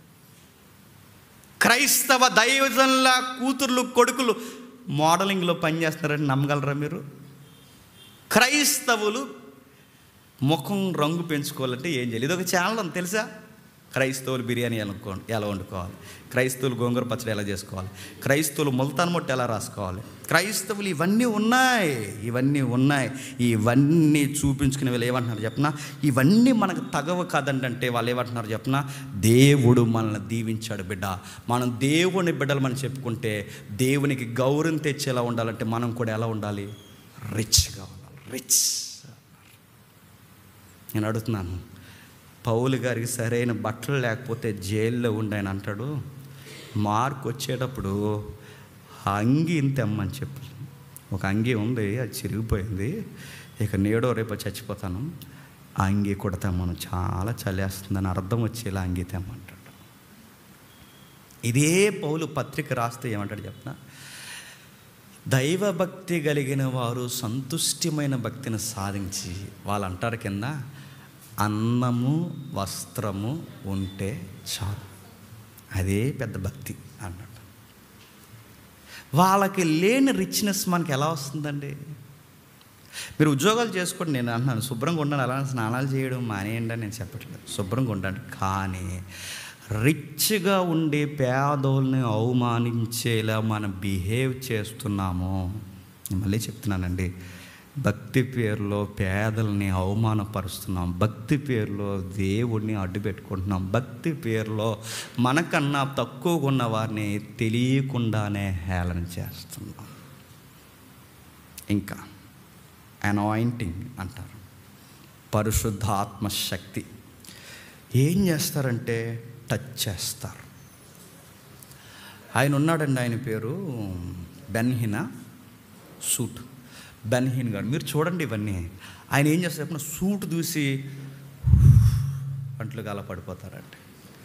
క్రైస్తవ దైవజనుల కూతుర్లు కొడుకులు మోడలింగ్లో పనిచేస్తున్నారని నమ్మగలరా మీరు క్రైస్తవులు ముఖం రంగు పెంచుకోవాలంటే ఏం చేయాలి ఇది ఒక ఛానల్ ఉంది తెలుసా క్రైస్తవులు బిర్యానీ ఎలా వండుకో- ఎలా వండుకోవాలి క్రైస్తవులు గోంగూర పచ్చడి ఎలా చేసుకోవాలి క్రైస్తవులు ముల్తాన్ మొట్ట ఎలా రాసుకోవాలి క్రైస్తవులు ఇవన్నీ ఉన్నాయి ఇవన్నీ ఉన్నాయి ఇవన్నీ చూపించుకునే వీళ్ళు ఏమంటున్నారు చెప్పనా ఇవన్నీ మనకు తగవ కాదండి అంటే వాళ్ళు ఏమంటున్నారు చెప్పనా దేవుడు మనల్ని దీవించాడు బిడ్డ మనం దేవుని బిడ్డలు మనం చెప్పుకుంటే దేవునికి గౌరవం తెచ్చేలా ఉండాలంటే మనం కూడా ఎలా ఉండాలి రిచ్గా ఉండాలి రిచ్ నేను అడుగుతున్నాను పౌలు గారికి సరైన బట్టలు లేకపోతే జైల్లో ఉండి ఆయన అంటాడు మార్క్ వచ్చేటప్పుడు ఆ అంగి ఇంత తెమ్మని చెప్పు ఒక అంగి ఉంది అది చిరిగిపోయింది ఇక నేడో రేపో చచ్చిపోతాను ఆ అంగి కూడా తెమ్మను చాలా చలేస్తుందని అర్థం వచ్చేలా అంగి తెమ్మంటాడు ఇదే పౌలు పత్రిక రాస్తే ఏమంటాడు చెప్పనా దైవభక్తి కలిగిన వారు సంతుష్టిమైన భక్తిని సాధించి వాళ్ళు అంటారు కింద అన్నము వస్త్రము ఉంటే చాలు అదే పెద్ద భక్తి అన్నట్టు వాళ్ళకి లేని రిచ్నెస్ మనకి ఎలా వస్తుందండి మీరు ఉద్యోగాలు చేసుకోండి నేను అంటున్నాను శుభ్రంగా ఉండండి అలా స్నానాలు చేయడం మానేయండి అని నేను చెప్పట్లేదు శుభ్రంగా ఉండండి కానీ రిచ్గా ఉండి పేదోళ్ళని అవమానించేలా మనం బిహేవ్ చేస్తున్నాము నేను మళ్ళీ చెప్తున్నానండి భక్తి పేరులో పేదల్ని అవమానపరుస్తున్నాం భక్తి పేరులో దేవుడిని అడ్డు పెట్టుకుంటున్నాం భక్తి పేరులో మనకన్నా తక్కువగా ఉన్న వారిని తెలియకుండానే హేళన చేస్తున్నాం ఇంకా అనాయింటింగ్ అంటారు పరిశుద్ధాత్మ శక్తి ఏం చేస్తారంటే టచ్ చేస్తారు ఆయన ఉన్నాడండి ఆయన పేరు బెన్హినా సూట్ బెన్హిన్ గారు మీరు చూడండి ఇవన్నీ ఆయన ఏం చేస్తారు చెప్పిన సూట్ చూసి పంటలు గాల పడిపోతారండి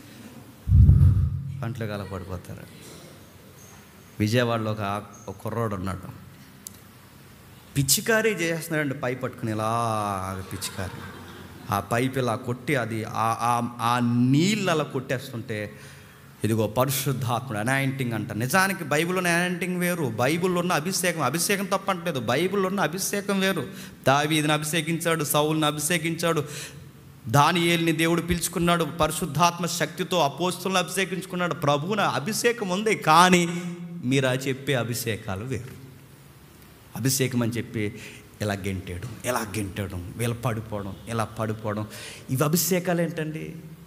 పంటలు గాల పడిపోతారండి విజయవాడలో ఒక ఆ- ఒక కుర్రోడు ఉన్నాడు పిచ్చికారీ చేస్తున్నాడండి పై పట్టుకుని ఇలా పిచ్చికారీ ఆ పైప్ ఇలా కొట్టి అది ఆ- ఆ- ఆ నీళ్ళు అలా కొట్టేస్తుంటే ఇదిగో పరిశుద్ధాత్ముడు అనాయింటింగ్ అంట నిజానికి బైబిల్లో అనాయింటింగ్ వేరు బైబిల్లో ఉన్న అభిషేకం అభిషేకం తప్పంటలేదు బైబిల్లో ఉన్న అభిషేకం వేరు దావీదిని అభిషేకించాడు సౌల్ని అభిషేకించాడు దానియేల్ని దేవుడు పిలుచుకున్నాడు పరిశుద్ధాత్మ శక్తితో అపోస్తులను అభిషేకించుకున్నాడు ప్రభువున అభిషేకం ఉంది కానీ మీరు ఆ చెప్పే అభిషేకాలు వేరు అభిషేకం అని చెప్పి ఇలా గెంటాడు ఇలా గెంటాడు వీళ్ళ పడిపోవడం ఇలా పడిపోవడం ఇవి అభిషేకాలు ఏంటండి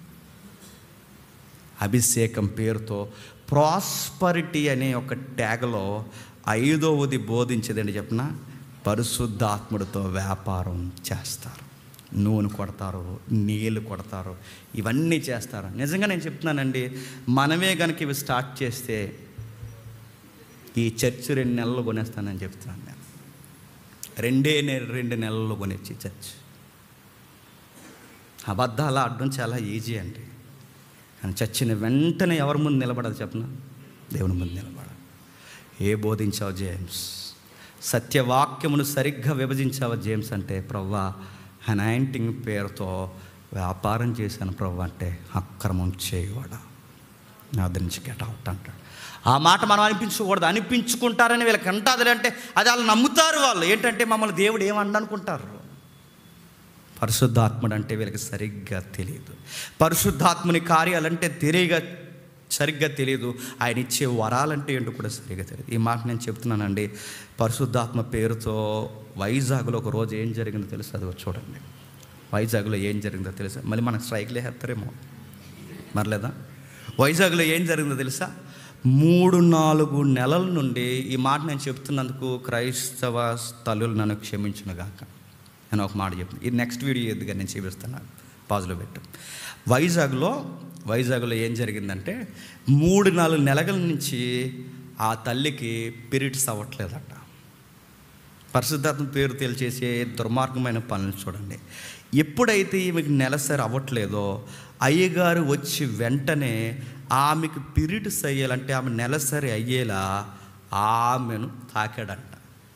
అభిషేకం పేరుతో ప్రాస్పరిటీ అనే ఒక ట్యాగ్లో ఐదవది బోధించేదండి చెప్పిన పరిశుద్ధాత్ముడితో వ్యాపారం చేస్తారు నూనె కొడతారు నీళ్ళు కొడతారు ఇవన్నీ చేస్తారు నిజంగా నేను చెప్తున్నానండి మనమే కనుక ఇవి స్టార్ట్ చేస్తే ఈ చర్చ్ రెండు నెలలు కొనేస్తానని చెప్తున్నాను నేను రెండే నెల రెండు నెలల్లో కొనేచ్చి చర్చ్ అబద్ధాలు ఆడడం చాలా ఈజీ అండి కానీ చచ్చిన వెంటనే ఎవరి ముందు నిలబడాలి చెప్పనా దేవుని ముందు నిలబడాలి ఏ బోధించావు జేమ్స్ సత్యవాక్యమును సరిగ్గా విభజించావా జేమ్స్ అంటే ప్రవ్వా హనాయింటింగ్ పేరుతో వ్యాపారం చేశాను ప్రవ్వ అంటే అక్రమం చేయవాడా నా నుంచి గెట్ అవుట్ అంటాడు ఆ మాట మనం అనిపించకూడదు అనిపించుకుంటారని వీళ్ళకి అంటాది అంటే అది వాళ్ళు నమ్ముతారు వాళ్ళు ఏంటంటే మమ్మల్ని దేవుడు ఏమన్నా పరిశుద్ధాత్ముడు అంటే వీళ్ళకి సరిగ్గా తెలియదు పరిశుద్ధాత్ముని కార్యాలంటే తెలియగా సరిగ్గా తెలియదు ఆయన ఇచ్చే వరాలంటే ఏంటో కూడా సరిగ్గా తెలియదు ఈ మాట నేను చెప్తున్నానండి పరిశుద్ధాత్మ పేరుతో వైజాగ్లో ఒక రోజు ఏం జరిగిందో తెలుసు అది వచ్చి చూడండి వైజాగ్లో ఏం జరిగిందో తెలుసా మళ్ళీ మనకు స్ట్రైక్లే వేస్తారేమో మరి లేదా వైజాగ్లో ఏం జరిగిందో తెలుసా మూడు నాలుగు నెలల నుండి ఈ మాట నేను చెప్తున్నందుకు క్రైస్తవ తల్లులు నన్ను క్షమించునుగాక నేను ఒక మాట చెప్తాను ఇది నెక్స్ట్ వీడియో ఎదుగా నేను చూపిస్తున్నాను పాజిటివ్ పెట్టు వైజాగ్లో వైజాగ్లో ఏం జరిగిందంటే మూడు నాలుగు నెలల నుంచి ఆ తల్లికి పీరియడ్స్ అవ్వట్లేదట పరిశుద్ధాత్మ పేరు తెలిచేసే దుర్మార్గమైన పనులు చూడండి ఎప్పుడైతే ఈమెకి నెలసరి అవ్వట్లేదో అయ్యగారు వచ్చి వెంటనే ఆమెకు పీరియడ్స్ అయ్యేలంటే ఆమె నెలసరి అయ్యేలా ఆమెను తాకాడంట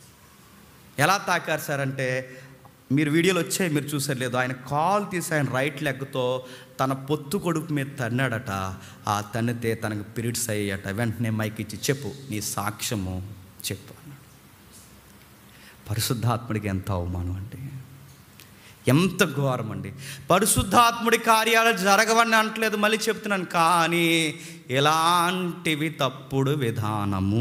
ఎలా తాకారు సార్ అంటే మీరు వీడియోలో వచ్చాయి మీరు చూసారు లేదు ఆయన కాల్ తీసి ఆయన రైట్ లెగ్తో తన పొత్తు కొడుకు మీద తన్నాడట ఆ తన్నితే తనకు పీరియడ్స్ అయ్యాట వెంటనే మైక్ ఇచ్చి చెప్పు నీ సాక్ష్యము చెప్పు అన్నాడు పరిశుద్ధాత్ముడికి ఎంత అవమానం అంటే ఎంత ఘోరం అండి పరిశుద్ధాత్ముడి కార్యాలు జరగవని అంటలేదు మళ్ళీ చెప్తున్నాను కానీ ఎలాంటివి తప్పుడు విధానము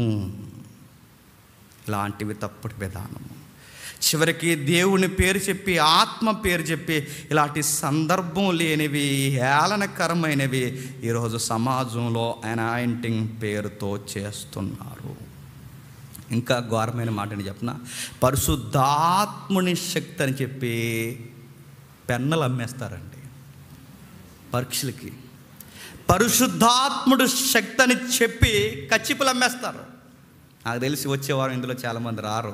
ఇలాంటివి తప్పుడు విధానము చివరికి దేవుని పేరు చెప్పి ఆత్మ పేరు చెప్పి ఇలాంటి సందర్భం లేనివి హేళనకరమైనవి ఈరోజు సమాజంలో అనాయింటింగ్ పేరుతో చేస్తున్నారు ఇంకా ఘోరమైన మాటని చెప్పిన పరిశుద్ధాత్ముని శక్తి అని చెప్పి పెన్నలు అమ్మేస్తారండి పరీక్షలకి పరిశుద్ధాత్ముడు శక్తి అని చెప్పి కచ్చిపులు అమ్మేస్తారు నాకు తెలిసి వచ్చేవారు ఇందులో చాలామంది రారు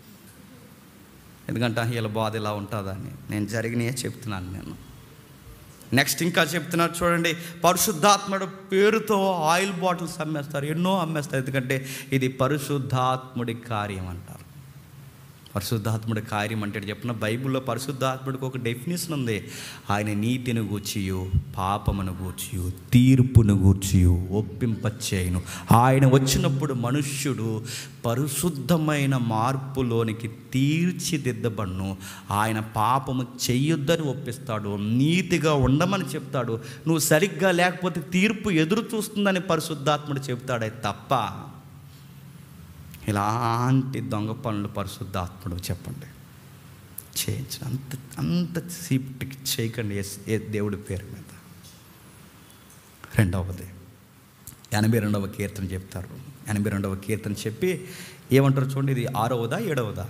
ఎందుకంటే వీళ్ళ బాధ ఇలా ఉంటుందని నేను జరిగినాయే చెప్తున్నాను నేను నెక్స్ట్ ఇంకా చెప్తున్నారు చూడండి పరిశుద్ధాత్ముడు పేరుతో ఆయిల్ బాటిల్స్ అమ్మేస్తారు ఎన్నో అమ్మేస్తారు ఎందుకంటే ఇది పరిశుద్ధాత్ముడి కార్యం అంటారు పరిశుద్ధాత్ముడి కార్యం అంటే చెప్పిన బైబిల్లో పరిశుద్ధాత్ముడికి ఒక డెఫినేషన్ ఉంది ఆయన నీతిని గూర్చియు పాపమును గూర్చియు తీర్పును గూర్చియు ఒప్పింపచేయును ఆయన వచ్చినప్పుడు మనుష్యుడు పరిశుద్ధమైన మార్పులోనికి తీర్చిదిద్దబడును ఆయన పాపము చెయ్యొద్దని ఒప్పిస్తాడు నీతిగా ఉండమని చెప్తాడు నువ్వు సరిగ్గా లేకపోతే తీర్పు ఎదురు చూస్తుందని పరిశుద్ధాత్ముడు చెప్తాడే తప్ప ఇలాంటి దొంగ పనులు పరిశుద్ధాత్ముడు చెప్పండి చేయించిన అంత అంత సీప్టికి చేయకండి ఎస్ ఏ దేవుడి పేరు మీద రెండవది ఎనభై రెండవ కీర్తన చెప్తారు ఎనభై రెండవ కీర్తన చెప్పి ఏమంటారు చూడండి ఇది ఆరవదా ఏడవదా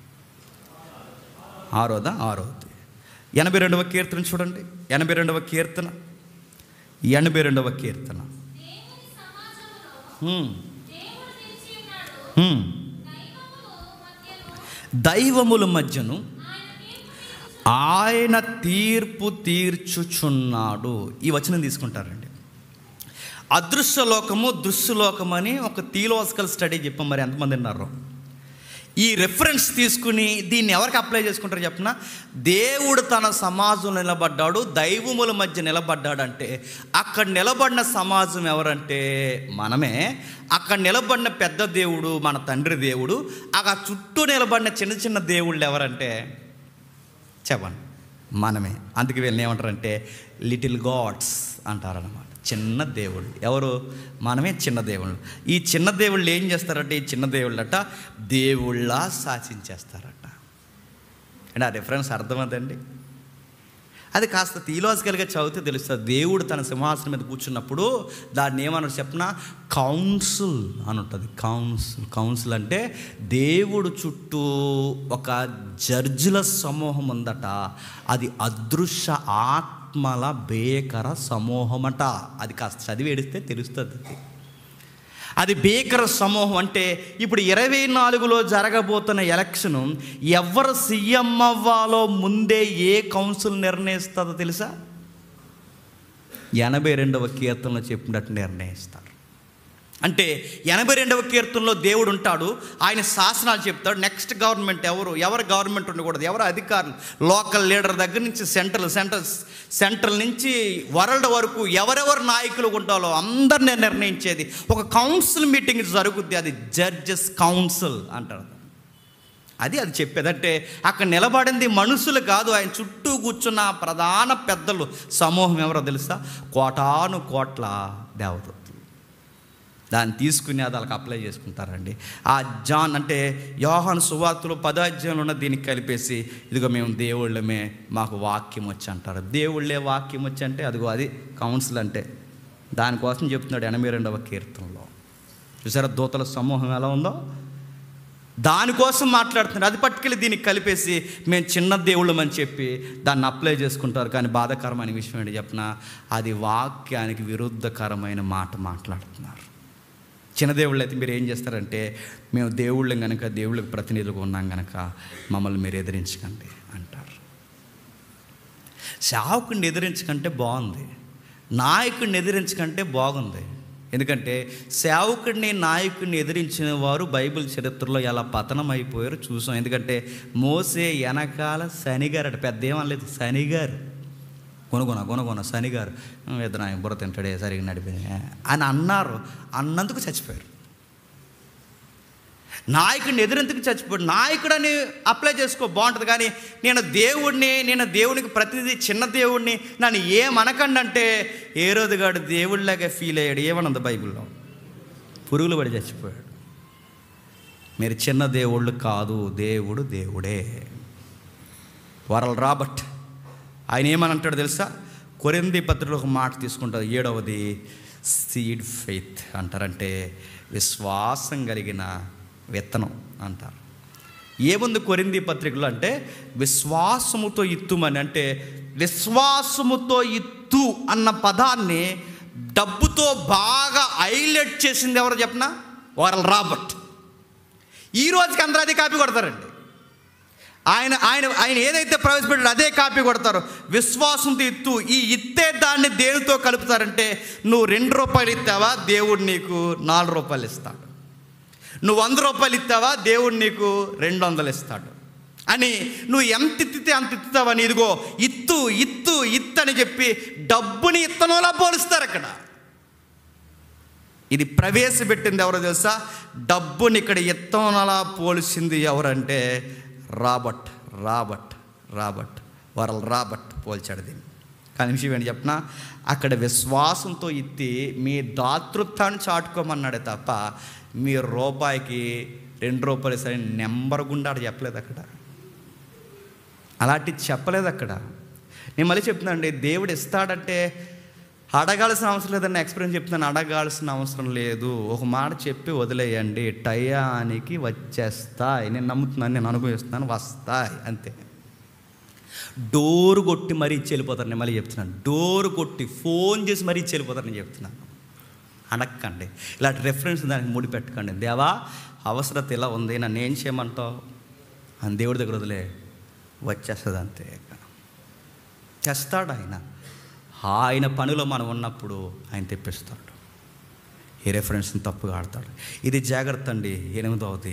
ఆరోదా ఆరవది ఎనభై రెండవ కీర్తన చూడండి ఎనభై రెండవ కీర్తన ఎనభై రెండవ కీర్తన హ్మ్. హ్మ్. దైవముల మధ్యను ఆయన తీర్పు తీర్చుచున్నాడు ఈ వచనం తీసుకుంటారండి అదృశ్య లోకము దృశ్యలోకం అని ఒక థియలాజికల్ స్టడీ చెప్పాం మరి ఎంతమంది ఉన్నారు ఈ రెఫరెన్స్ తీసుకుని దీన్ని ఎవరికి అప్లై చేసుకుంటారు చెప్పిన దేవుడు తన సమాజంలో నిలబడ్డాడు దైవముల మధ్య నిలబడ్డాడంటే అక్కడ నిలబడిన సమాజం ఎవరంటే మనమే అక్కడ నిలబడిన పెద్ద దేవుడు మన తండ్రి దేవుడు అక్కడ చుట్టూ నిలబడిన చిన్న చిన్న దేవుళ్ళు ఎవరంటే చెప్పండి మనమే అందుకే వీళ్ళని ఏమంటారంటే లిటిల్ గాడ్స్ అంటారన్నమాట చిన్న దేవుళ్ళు ఎవరు మనమే చిన్న దేవుళ్ళు ఈ చిన్న దేవుళ్ళు ఏం చేస్తారంటే ఈ చిన్న దేవుళ్ళట దేవుళ్ళ శాసించేస్తారట అంటే ఆ డిఫరెన్స్ అర్థమవుతుందండి అది కాస్త థియలాజికల్గా చదివితే తెలుస్తుంది దేవుడు తన సింహాసనం మీద కూర్చున్నప్పుడు దాన్ని ఏమన్నారు చెప్పిన కౌన్సిల్ అని ఉంటుంది కౌన్సిల్ కౌన్సిల్ అంటే దేవుడు చుట్టూ ఒక జడ్జిల సమూహం ఉందట అది అదృశ్య ఆత్మల భేకర సమూహం అట అది కాస్త చదివి ఏడిస్తే తెలుస్తుంది అది అది భీకర సమూహం అంటే ఇప్పుడు ఇరవై నాలుగులో జరగబోతున్న ఎలక్షను ఎవరు సీఎం అవ్వాలో ముందే ఏ కౌన్సిల్ నిర్ణయిస్తుందో తెలుసా ఎనభై రెండవ కీర్తనలో చెప్పినట్టు నిర్ణయిస్తారు అంటే ఎనభై రెండవ కీర్తనలో దేవుడు ఉంటాడు ఆయన శాసనాలు చెప్తాడు నెక్స్ట్ గవర్నమెంట్ ఎవరు ఎవరు గవర్నమెంట్ ఉండకూడదు ఎవరు అధికారులు లోకల్ లీడర్ దగ్గర నుంచి సెంట్రల్ సెంట్రల్ సెంట్రల్ నుంచి వరల్డ్ వరకు ఎవరెవరు నాయకులు ఉంటారో అందరినీ నిర్ణయించేది ఒక కౌన్సిల్ మీటింగ్ జరుగుద్ది అది జడ్జెస్ కౌన్సిల్ అంటారు అది అది చెప్పేది అంటే అక్కడ నిలబడింది మనుషులు కాదు ఆయన చుట్టూ కూర్చున్న ప్రధాన పెద్దలు సమూహం ఎవరో తెలుసా కోటాను కోట్ల దేవతలు దాన్ని తీసుకుని అది వాళ్ళకి అప్లై చేసుకుంటారండి ఆ జాన్ అంటే యోహాను సువార్తలు పదాధ్యాయంలో ఉన్న దీనికి కలిపేసి ఇదిగో మేము దేవుళ్ళమే మాకు వాక్యం వచ్చి అంటారు దేవుళ్ళే వాక్యం వచ్చి అంటే అదిగో అది కౌన్సిల్ అంటే దానికోసం చెప్తున్నాడు ఎనభై రెండవ కీర్తనలో చూసారా దూతల సమూహం ఎలా ఉందో దానికోసం మాట్లాడుతున్నారు అది పట్టుకెళ్ళి దీనికి కలిపేసి మేము చిన్న దేవుళ్ళమని చెప్పి దాన్ని అప్లై చేసుకుంటారు కానీ బాధాకరమైన విషయం ఏంటి చెప్పిన అది వాక్యానికి విరుద్ధకరమైన మాట మాట్లాడుతున్నారు చిన్న దేవుళ్ళు అయితే మీరు ఏం చేస్తారంటే మేము దేవుళ్ళం కనుక దేవుళ్ళకి ప్రతినిధులుగా ఉన్నాం కనుక మమ్మల్ని మీరు ఎదిరించకండి అంటారు సేవకుడిని ఎదిరించకంటే బాగుంది నాయకుడిని ఎదిరించకంటే బాగుంది ఎందుకంటే సేవకుడిని నాయకుడిని ఎదిరించిన వారు బైబిల్ చరిత్రలో ఎలా పతనం అయిపోయారో చూసాం ఎందుకంటే మోసే వెనకాల శనిగారు అట పెద్ద ఏమనలేదు శనిగారు కొనుగొన కొనుగొన శనిగారు ఇద్దరు ఆయన బుర్ర తింటాడే సరిగ్గా నడిపింది అని అన్నారు అన్నందుకు చచ్చిపోయారు నాయకుడిని ఎదురెందుకు చచ్చిపోయాడు నాయకుడని అప్లై చేసుకో బాగుంటుంది కానీ నేను దేవుడిని నేను దేవునికి ప్రతిదీ చిన్న దేవుడిని నన్ను ఏమనకండి అంటే ఏ రోజుగాడు దేవుడిలాగా ఫీల్ అయ్యాడు ఏమనుంది బైబిల్లో పురుగులు పడి చచ్చిపోయాడు మీరు చిన్న దేవుళ్ళు కాదు దేవుడు దేవుడే వరల్ రాబర్ట్ ఆయన ఏమని అంటాడు తెలుసా కొరింది పత్రికలో ఒక మాట తీసుకుంటారు ఏడవది సీడ్ ఫెయిత్ అంటారంటే విశ్వాసం కలిగిన విత్తనం అంటారు ఏముంది కొరింది పత్రికలో అంటే విశ్వాసముతో ఇత్తుమని అంటే విశ్వాసముతో ఇత్తు అన్న పదాన్ని డబ్బుతో బాగా హైలైట్ చేసింది ఎవరు చెప్పనా వరల్ రాబర్ట్ ఈ రోజుకి అందరూ అదే కాపీ కొడతారండి ఆయన ఆయన ఆయన ఏదైతే ప్రవేశపెట్టాడో అదే కాపీ కొడతారు విశ్వాసంతో ఇత్తు ఈ ఇత్తే దాన్ని దేనితో కలుపుతారంటే నువ్వు రెండు రూపాయలు ఇస్తావా దేవుడు నీకు నాలుగు రూపాయలు ఇస్తాడు నువ్వు వంద రూపాయలు ఇస్తావా దేవుడు నీకు రెండు వందలు ఇస్తాడు అని నువ్వు ఎంత ఇత్తితే అంత ఇత్తుతావని ఇదిగో ఇత్తు ఇత్తు ఇత్తు అని చెప్పి డబ్బుని ఇత్తనంలా పోలుస్తారు అక్కడ ఇది ప్రవేశపెట్టింది ఎవరో తెలుసా డబ్బుని ఇక్కడ ఇత్తనలా పోల్చింది ఎవరంటే రాబర్ట్ రాబర్ట్ రాబర్ట్ వరల్ రాబర్ట్ పోల్చాడు దీన్ని కానీ విషయం ఏంటి చెప్పిన అక్కడ విశ్వాసంతో ఇత్తి మీ దాతృత్వాన్ని చాటుకోమన్నాడే తప్ప మీ రూపాయికి రెండు రూపాయలు సరే నెంబర్ గుండా చెప్పలేదు అక్కడ అలాంటి చెప్పలేదు అక్కడ నేను మళ్ళీ చెప్తున్నానండి దేవుడు ఇస్తాడంటే అడగాల్సిన అవసరం లేదని ఎక్స్పీరియన్స్ చెప్తున్నాను అడగాల్సిన అవసరం లేదు ఒక మాట చెప్పి వదిలేయండి టయానికి వచ్చేస్తాయి నేను నమ్ముతున్నాను నేను అనుభవిస్తున్నాను వస్తాయి అంతే డోర్ కొట్టి మరీ ఇచ్చి వెళ్ళిపోతారు నేను మళ్ళీ చెప్తున్నాను డోర్ కొట్టి ఫోన్ చేసి మరీ ఇచ్చి వెళ్ళిపోతారు నేను చెప్తున్నాను అడక్కండి ఇలాంటి రెఫరెన్స్ దానికి ముడి పెట్టకండి దేవా అవసరత ఇలా ఉంది నన్ను ఏం చేయమంటావు అని దేవుడి దగ్గర వదిలే వచ్చేస్తుంది అంతే తెస్తాడు ఆయన ఆయన పనిలో మనం ఉన్నప్పుడు ఆయన తెప్పిస్తాడు ఈ రెఫరెన్స్ని తప్పుగా ఆడతాడు ఇది జాగ్రత్త అండి ఎనిమిదవది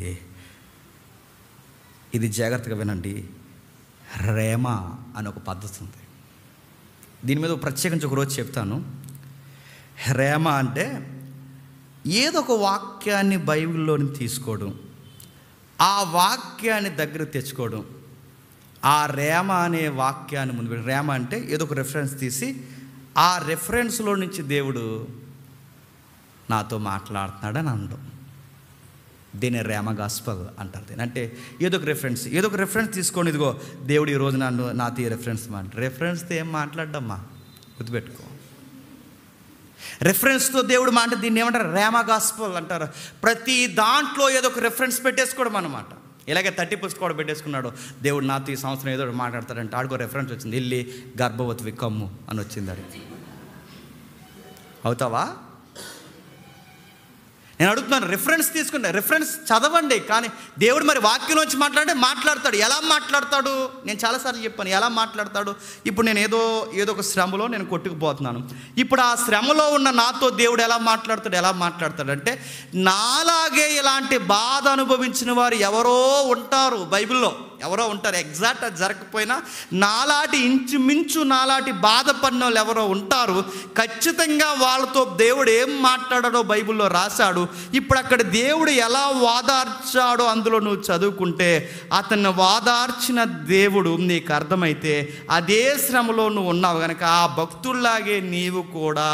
ఇది జాగ్రత్తగా వినండి రేమ అని ఒక పద్ధతి ఉంది దీని మీద ప్రత్యేకించి ఒక రోజు చెప్తాను రేమ అంటే ఏదో ఒక వాక్యాన్ని బైబిల్లోని తీసుకోవడం ఆ వాక్యాన్ని దగ్గర తెచ్చుకోవడం ఆ రేమ అనే వాక్యాన్ని ముందు పెట్టి- రేమ అంటే ఏదో ఒక రెఫరెన్స్ తీసి ఆ రెఫరెన్స్లో నుంచి దేవుడు నాతో మాట్లాడుతున్నాడని అనడం దీన్ని రేమ గాస్పల్ అంటారు దీన్ని అంటే ఏదో ఒక రెఫరెన్స్ ఏదో ఒక రెఫరెన్స్ తీసుకోండి ఇదిగో దేవుడు ఈ రోజు నన్ను నాతో ఈ రెఫరెన్స్ మాట రెఫరెన్స్తో ఏం మాట్లాడమ్మా గుర్తుపెట్టుకో రెఫరెన్స్తో దేవుడు మాట దీన్ని ఏమంటారు రేమ గాస్పల్ అంటారు ప్రతి దాంట్లో ఏదో ఒక రెఫరెన్స్ పెట్టేసుకోవడం అనమాట ఇలాగే థర్టీ పుస్తకం కూడా పెట్టేసుకున్నాడు దేవుడు నాతో ఈ సంవత్సరం ఏదో ఒకటి మాట్లాడతాడంటే ఆడుకో రెఫరెన్స్ వచ్చింది ఇల్లి గర్భవతి కమ్ము అని వచ్చింది అది అవుతావా నేను అడుగుతున్నాను రిఫరెన్స్ తీసుకుంటే రిఫరెన్స్ చదవండి కానీ దేవుడు మరి వాక్యంలోంచి మాట్లాడితే మాట్లాడతాడు ఎలా మాట్లాడతాడు నేను చాలాసార్లు చెప్పాను ఎలా మాట్లాడతాడు ఇప్పుడు నేను ఏదో ఏదో ఒక శ్రమలో నేను కొట్టుకుపోతున్నాను ఇప్పుడు ఆ శ్రమలో ఉన్న నాతో దేవుడు ఎలా మాట్లాడతాడు ఎలా మాట్లాడతాడు అంటే నాలాగే ఇలాంటి బాధ అనుభవించిన వారు ఎవరో ఉంటారు బైబిల్లో ఎవరో ఉంటారు ఎగ్జాక్ట్ అది జరగకపోయినా నాలాంటి ఇంచుమించు నాలాంటి బాధపడిన వాళ్ళు ఎవరో ఉంటారు ఖచ్చితంగా వాళ్ళతో దేవుడు ఏం మాట్లాడాడో బైబిల్లో రాశాడు ఇప్పుడు అక్కడ దేవుడు ఎలా వాదార్చాడో అందులో నువ్వు చదువుకుంటే అతన్ని వాదార్చిన దేవుడు నీకు అర్థమైతే అదే శ్రమలో నువ్వు ఉన్నావు కనుక ఆ భక్తుల్లాగే నీవు కూడా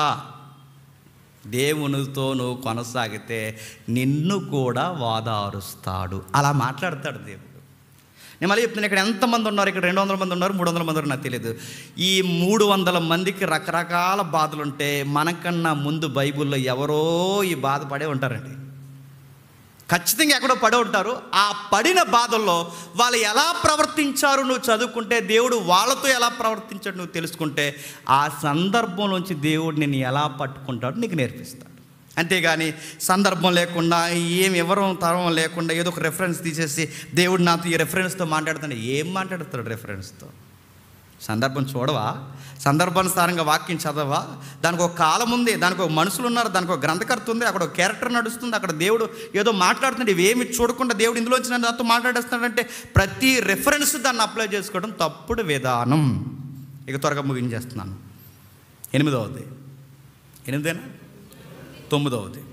దేవునితో నువ్వు కొనసాగితే నిన్ను కూడా వాదారుస్తాడు అలా మాట్లాడతాడు దేవుడు నేను మళ్ళీ చెప్తున్నాను ఇక్కడ ఎంతమంది ఉన్నారు ఇక్కడ రెండు వందల మంది ఉన్నారు మూడు వందల మంది ఉన్నారు నాకు తెలియదు ఈ మూడు వందల మందికి రకరకాల బాధలు ఉంటే మనకన్నా ముందు బైబిల్లో ఎవరో ఈ బాధపడే ఉంటారండి ఖచ్చితంగా ఎక్కడో పడి ఉంటారు ఆ పడిన బాధల్లో వాళ్ళు ఎలా ప్రవర్తించారు నువ్వు చదువుకుంటే దేవుడు వాళ్ళతో ఎలా ప్రవర్తించాడు నువ్వు తెలుసుకుంటే ఆ సందర్భంలోంచి దేవుడు నేను ఎలా పట్టుకుంటాడు నీకు నేర్పిస్తాడు అంతేగాని సందర్భం లేకుండా ఏం ఎవరం తరం లేకుండా ఏదో ఒక రెఫరెన్స్ తీసేసి దేవుడు నాతో ఈ రెఫరెన్స్తో మాట్లాడుతాడు ఏం మాట్లాడతాడు రెఫరెన్స్తో సందర్భం చూడవా సందర్భానుసారంగా వాక్యం చదవా దానికి ఒక కాలం ఉంది దానికి ఒక మనుషులు ఉన్నారు దానికి ఒక గ్రంథకర్త ఉంది అక్కడ ఒక క్యారెక్టర్ నడుస్తుంది అక్కడ దేవుడు ఏదో మాట్లాడుతున్నాడు ఇవేమి చూడకుండా దేవుడు ఇందులోంచి నన్ను నాతో మాట్లాడేస్తున్నాడంటే ప్రతి రెఫరెన్స్ దాన్ని అప్లై చేసుకోవడం తప్పుడు విధానం ఇక త్వరగా ముగించేస్తున్నాను ఎనిమిదవది ఎనిమిదేనా తొమ్మిదవది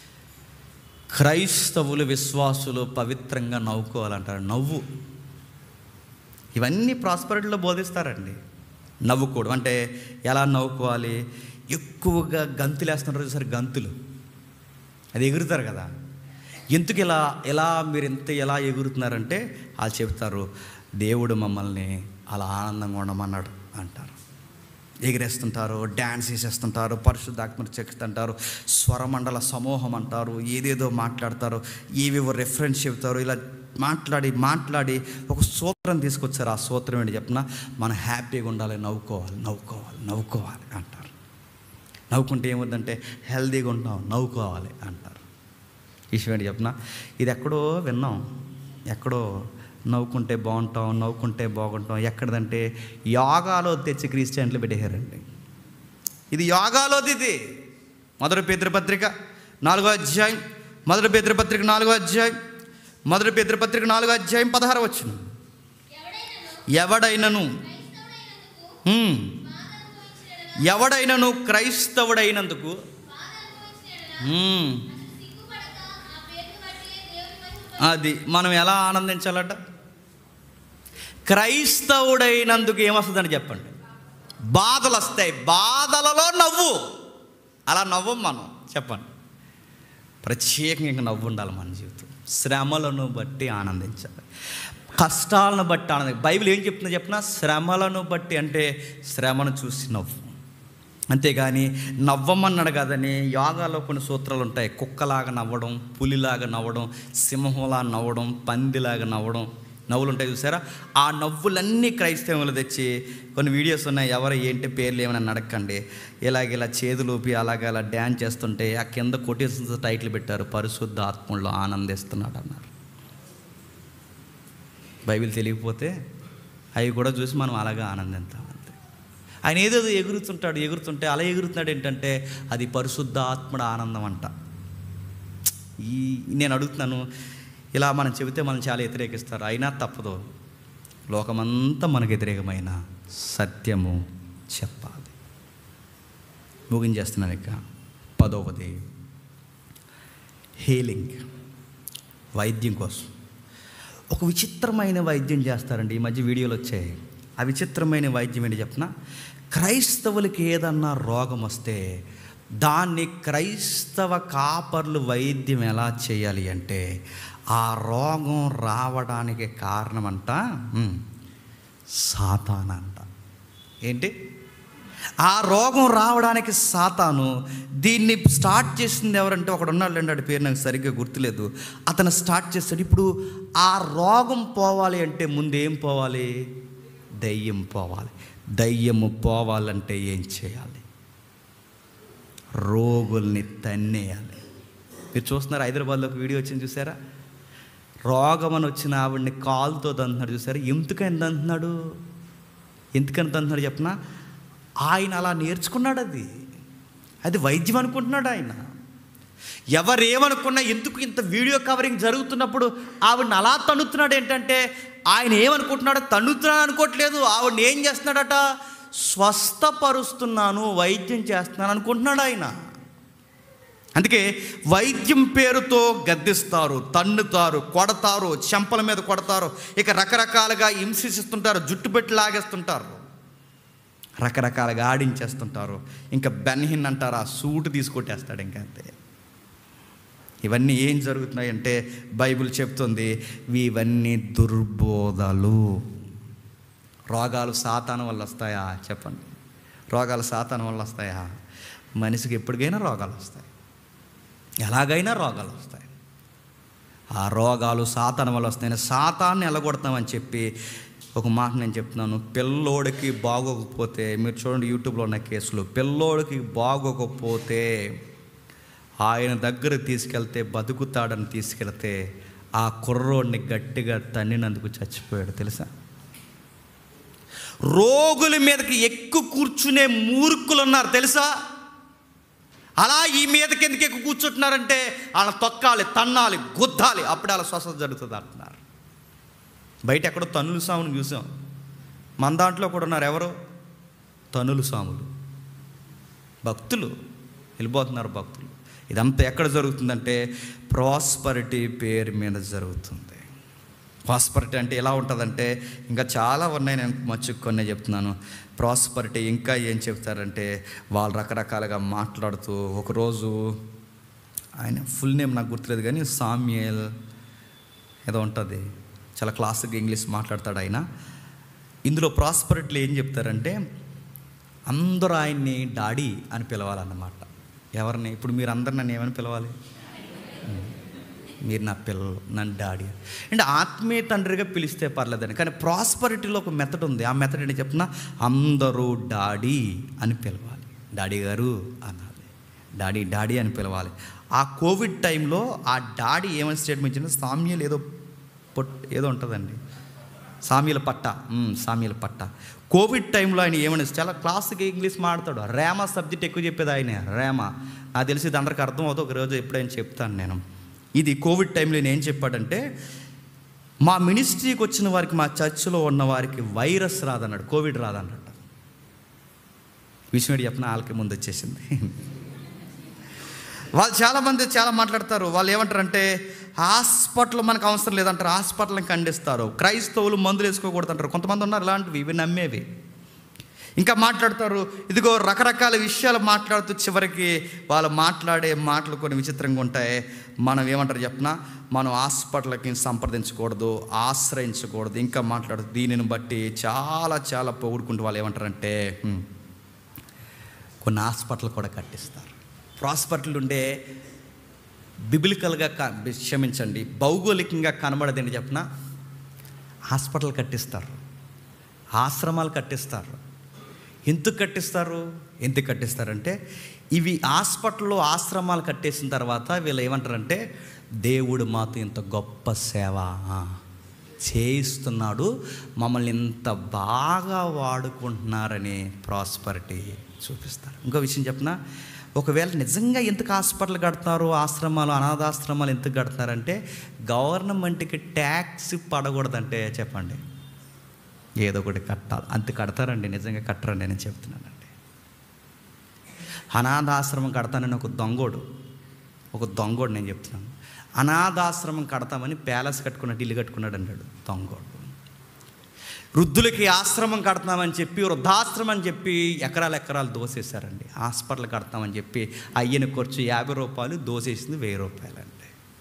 క్రైస్తవులు విశ్వాసులు పవిత్రంగా నవ్వుకోవాలంటారు నవ్వు ఇవన్నీ ప్రాస్పరిటీలో బోధిస్తారండి నవ్వుకోవడం అంటే ఎలా నవ్వుకోవాలి ఎక్కువగా గంతులు వేస్తుంటారు సరే గంతులు అది ఎగురుతారు కదా ఎందుకు ఇలా ఎలా మీరు ఎంత ఎలా ఎగురుతున్నారంటే వాళ్ళు చెప్తారు దేవుడు మమ్మల్ని అలా ఆనందంగా ఉండమన్నాడు అంటారు ఎగిరేస్తుంటారు డ్యాన్స్ వేసేస్తుంటారు పరిశుద్ధాత్మను చెక్కుతుంటారు స్వరమండల సమూహం అంటారు ఏదేదో మాట్లాడతారు ఏవేవో రెఫరెన్స్ చెప్తారు ఇలా మాట్లాడి మాట్లాడి ఒక సూత్రం తీసుకొచ్చారు ఆ సూత్రం ఏంటి చెప్పిన మనం హ్యాపీగా ఉండాలి నవ్వుకోవాలి నవ్వుకోవాలి నవ్వుకోవాలి అంటారు నవ్వుకుంటే ఏముందంటే హెల్దీగా ఉంటాం నవ్వుకోవాలి అంటారు విషయం ఏంటి చెప్పిన ఇది ఎక్కడో విన్నాం ఎక్కడో నవ్వుకుంటే బాగుంటాం నవ్వుకుంటే బాగుంటాం ఎక్కడదంటే యోగాలో తెచ్చి క్రిస్టియన్లు పెట్టేశారండి ఇది యోగాలోది ఇది మొదటి పేతృపత్రిక నాలుగో అధ్యాయం మొదటి పేతృపత్రిక నాలుగో అధ్యాయం మొదటి పేతృపత్రిక నాలుగో అధ్యాయం పదహారు వచ్చిన ఎవడైనను హ్మ్. ఎవడైనను క్రైస్తవుడైనందుకు హ్మ్. అది మనం ఎలా ఆనందించాలట క్రైస్తవుడైనందుకు ఏమొస్తుందని చెప్పండి బాధలు వస్తాయి బాధలలో నవ్వు అలా నవ్వం మనం చెప్పండి ప్రత్యేకంగా ఇంకా నవ్వు ఉండాలి మన జీవితం శ్రమలను బట్టి ఆనందించాలి కష్టాలను బట్టి ఆనంద బైబిల్ ఏం చెప్తుందో చెప్పిన శ్రమలను బట్టి అంటే శ్రమను చూసి నవ్వు అంతేగాని నవ్వమన్నాడు కదని యోగాలో కొన్ని సూత్రాలు ఉంటాయి కుక్కలాగా నవ్వడం పులిలాగా నవ్వడం సింహంలా నవ్వడం పందిలాగా నవ్వడం నవ్వులు ఉంటాయి చూసారా ఆ నవ్వులన్నీ క్రైస్తవులు తెచ్చి కొన్ని వీడియోస్ ఉన్నాయి ఎవరు ఏంటి పేర్లు ఏమైనా నడకండి ఇలాగ ఇలా చేతులూపి అలాగ ఇలా డ్యాన్స్ చేస్తుంటే ఆ కింద కొటేషన్స్ టైటిల్ పెట్టారు పరిశుద్ధ ఆత్మలో ఆనందిస్తున్నాడు అన్నారు బైబిల్ తెలియకపోతే అవి కూడా చూసి మనం అలాగే ఆనందిస్తాం అంతే ఆయన ఏదేదో ఎగురుతుంటాడు ఎగురుతుంటే అలా ఎగురుతున్నాడు ఏంటంటే అది పరిశుద్ధ ఆత్మడ ఆనందం అంట ఈ నేను అడుగుతున్నాను ఇలా మనం చెబితే మనం చాలా వ్యతిరేకిస్తారు అయినా తప్పదు లోకమంతా మనకు వ్యతిరేకమైన సత్యము చెప్పాలి ముగించేస్తున్నాను ఇక పదవది హీలింగ్ వైద్యం కోసం ఒక విచిత్రమైన వైద్యం చేస్తారండి ఈ మధ్య వీడియోలు వచ్చాయి ఆ విచిత్రమైన వైద్యం ఏంటి చెప్పిన క్రైస్తవులకి ఏదన్నా రోగం వస్తే దాన్ని క్రైస్తవ కాపర్లు వైద్యం ఎలా చేయాలి అంటే ఆ రోగం రావడానికి కారణమంట ఉమ్, సాతానంట ఏంటి ఆ రోగం రావడానికి సాతాను దీన్ని స్టార్ట్ చేసింది ఎవరంటే ఒకడు ఉన్నాడు ఆడి పేరు నాకు సరిగ్గా గుర్తులేదు అతను స్టార్ట్ చేస్తాడు ఇప్పుడు ఆ రోగం పోవాలి అంటే ముందు ఏం పోవాలి దయ్యం పోవాలి దయ్యము పోవాలంటే ఏం చేయాలి రోగుల్ని తన్నేయాలి మీరు చూస్తున్నారు హైదరాబాద్లో ఒక వీడియో వచ్చింది చూసారా రోగం అని వచ్చిన ఆవిడ్ని కాలుతో దంతున్నాడు చూసారా ఎందుకని దంతున్నాడు ఎందుకని దంతున్నాడు చెప్పనా ఆయన అలా నేర్చుకున్నాడు అది అది వైద్యం అనుకుంటున్నాడు ఆయన ఎవరేమనుకున్నా ఎందుకు ఇంత వీడియో కవరింగ్ జరుగుతున్నప్పుడు ఆవిడని అలా తన్నుతున్నాడు ఏంటంటే ఆయన ఏమనుకుంటున్నాడో తన్నుతున్నాడు అనుకోవట్లేదు ఆవిడని ఏం చేస్తున్నాడట స్వస్థపరుస్తున్నాను వైద్యం చేస్తున్నాను అనుకుంటున్నాడు ఆయన అందుకే వైద్యం పేరుతో గద్దిస్తారు తన్నుతారు కొడతారు చెంపల మీద కొడతారు ఇక రకరకాలుగా హింసిస్తుంటారు జుట్టు పెట్టి లాగేస్తుంటారు రకరకాలుగా ఆడించేస్తుంటారు ఇంకా బెన్హిన్ అంటారు ఆ సూటు తీసుకొట్టేస్తాడు ఇంకా అంతే ఇవన్నీ ఏం జరుగుతున్నాయి అంటే బైబిల్ చెప్తుంది ఇవన్నీ దుర్బోధలు రోగాలు సాతానం వల్ల వస్తాయా చెప్పండి రోగాలు సాతానం వల్ల వస్తాయా మనిషికి ఎప్పటికైనా రోగాలు వస్తాయి ఎలాగైనా రోగాలు వస్తాయి ఆ రోగాలు సాతానం వల్ల వస్తాయని సాతాన్ని ఎలగొడతామని చెప్పి ఒక మాట నేను చెప్తున్నాను పిల్లోడికి బాగోకపోతే మీరు చూడండి యూట్యూబ్లో ఉన్న కేసులు పిల్లోడికి బాగోకపోతే ఆయన దగ్గర తీసుకెళ్తే బతుకుతాడని తీసుకెళ్తే ఆ కుర్రోడిని గట్టిగా తన్నినందుకు చచ్చిపోయాడు తెలుసా రోగుల మీదకి ఎక్కువ కూర్చునే మూర్ఖులు ఉన్నారు తెలుసా అలా ఈ మీదకి ఎందుకు ఎక్కువ కూర్చుంటున్నారంటే వాళ్ళ తొక్కాలి తన్నాలి గుద్దాలి అప్పుడు వాళ్ళ స్వస్థత జరుగుతుంది అంటున్నారు బయట ఎక్కడో తన్నులు సామును చూసాం మన దాంట్లో కూడా ఉన్నారు ఎవరు తనులు సాములు భక్తులు వెళ్ళిపోతున్నారు భక్తులు ఇదంతా ఎక్కడ జరుగుతుందంటే ప్రాస్పరిటీ పేరు మీద జరుగుతుంది ప్రాస్పరిటీ అంటే ఎలా ఉంటుందంటే ఇంకా చాలా ఉన్నాయి నేను మచ్చు కొన్ని చెప్తున్నాను ప్రాస్పరిటీ ఇంకా ఏం చెప్తారంటే వాళ్ళు రకరకాలుగా మాట్లాడుతూ ఒకరోజు ఆయన ఫుల్ నేమ్ నాకు గుర్తులేదు కానీ సామ్యల్ ఏదో ఉంటుంది చాలా క్లాసిక్ ఇంగ్లీష్ మాట్లాడతాడు ఆయన ఇందులో ప్రాస్పరిటీలో ఏం చెప్తారంటే అందరూ ఆయన్ని డాడీ అని పిలవాలన్నమాట ఎవరిని ఇప్పుడు మీరు అందరు నన్ను ఏమని పిలవాలి మీరు నా పిల్లలు నన్ను డాడీ అంటే ఆత్మీయ తండ్రిగా పిలిస్తే పర్లేదని కానీ ప్రాస్పరిటీలో ఒక మెథడ్ ఉంది ఆ మెథడ్ ఏంటి చెప్తున్నా అందరూ డాడీ అని పిలవాలి డాడీ గారు అనాలి డాడీ డాడీ అని పిలవాలి ఆ కోవిడ్ టైంలో ఆ డాడీ ఏమని స్టేట్మెంట్ ఇచ్చిందో సామ్యులు ఏదో పొట్ ఏదో ఉంటుందండి సామ్యుల పట్ట మ్, సామ్యుల పట్ట కోవిడ్ టైంలో ఆయన ఏమని చాలా క్లాసిక్ ఇంగ్లీష్ మాడతాడు రేమా సబ్జెక్ట్ ఎక్కువ చెప్పేది ఆయన రేమా నాకు తెలిసి ఇది అందరికి అర్థం అవుతుంది ఒక రోజు ఎప్పుడైనా చెప్తాను నేను ఇది కోవిడ్ టైంలో నేను ఏం చెప్పాడంటే మా మినిస్ట్రీకి వచ్చిన వారికి మా చర్చిలో ఉన్న వారికి వైరస్ రాదన్నాడు కోవిడ్ రాదన్నాడు విషయం ఏంటి చెప్పిన వాళ్ళకి ముందు వచ్చేసింది వాళ్ళు చాలామంది చాలా మాట్లాడతారు వాళ్ళు ఏమంటారంటే హాస్పిటల్ మనకు అవసరం లేదంటారు హాస్పిటల్ని ఖండిస్తారు క్రైస్తవులు మందులు వేసుకోకూడదు అంటారు కొంతమంది ఉన్నారు ఇలాంటివి ఇవి నమ్మేవి ఇంకా మాట్లాడతారు ఇదిగో రకరకాల విషయాలు మాట్లాడుతూ చివరికి వాళ్ళు మాట్లాడే మాటలు కొన్ని విచిత్రంగా ఉంటాయి మనం ఏమంటారు చెప్పిన మనం హాస్పిటల్కి సంప్రదించకూడదు ఆశ్రయించకూడదు ఇంకా మాట్లాడుతూ దీనిని బట్టి చాలా చాలా పొగుడుకుంటూ వాళ్ళు ఏమంటారంటే "హ్మ్, కొన్ని హాస్పిటల్ కూడా కట్టిస్తారు ప్రాస్పర్టీలు ఉండే బిబిలికల్గా క- క్షమించండి భౌగోళికంగా కనబడదండి చెప్పిన హాస్పిటల్ కట్టిస్తారు ఆశ్రమాలు కట్టిస్తారు ఎందుకు కట్టిస్తారు ఎందుకు కట్టిస్తారంటే ఇవి హాస్పిటల్లో ఆశ్రమాలు కట్టేసిన తర్వాత వీళ్ళు ఏమంటారంటే దేవుడు మాతో ఇంత గొప్ప సేవ ఆ, చేయిస్తున్నాడు మమ్మల్ని ఇంత బాగా వాడుకుంటున్నారని ప్రాస్పరిటీ చూపిస్తారు ఇంకో విషయం చెప్పిన ఒకవేళ నిజంగా ఎందుకు హాస్పిటల్ కడతారు ఆశ్రమాలు అనాథాశ్రమాలు ఎందుకు కడతారంటే గవర్నమెంట్కి ట్యాక్స్ పడకూడదంటే చెప్పండి ఏదో ఒకటి కట్టాలి అంత కడతారండి నిజంగా కట్టరండి నేను చెప్తున్నానండి అనాథాశ్రమం కడతానని ఒక దొంగోడు ఒక దొంగోడు నేను చెప్తున్నాను అనాథాశ్రమం కడతామని ప్యాలెస్ కట్టుకున్నట్టు ఇల్లు కట్టుకున్నాడు అన్నాడు దొంగోడు వృద్ధులకి ఆశ్రమం కడతామని చెప్పి వృద్ధాశ్రమం అని చెప్పి ఎకరాలు ఎకరాలు దోసేశారండి హాస్పిటల్ కడతామని చెప్పి అయ్యని ఖర్చు యాభై రూపాయలు దోసేసింది వెయ్యి రూపాయలండి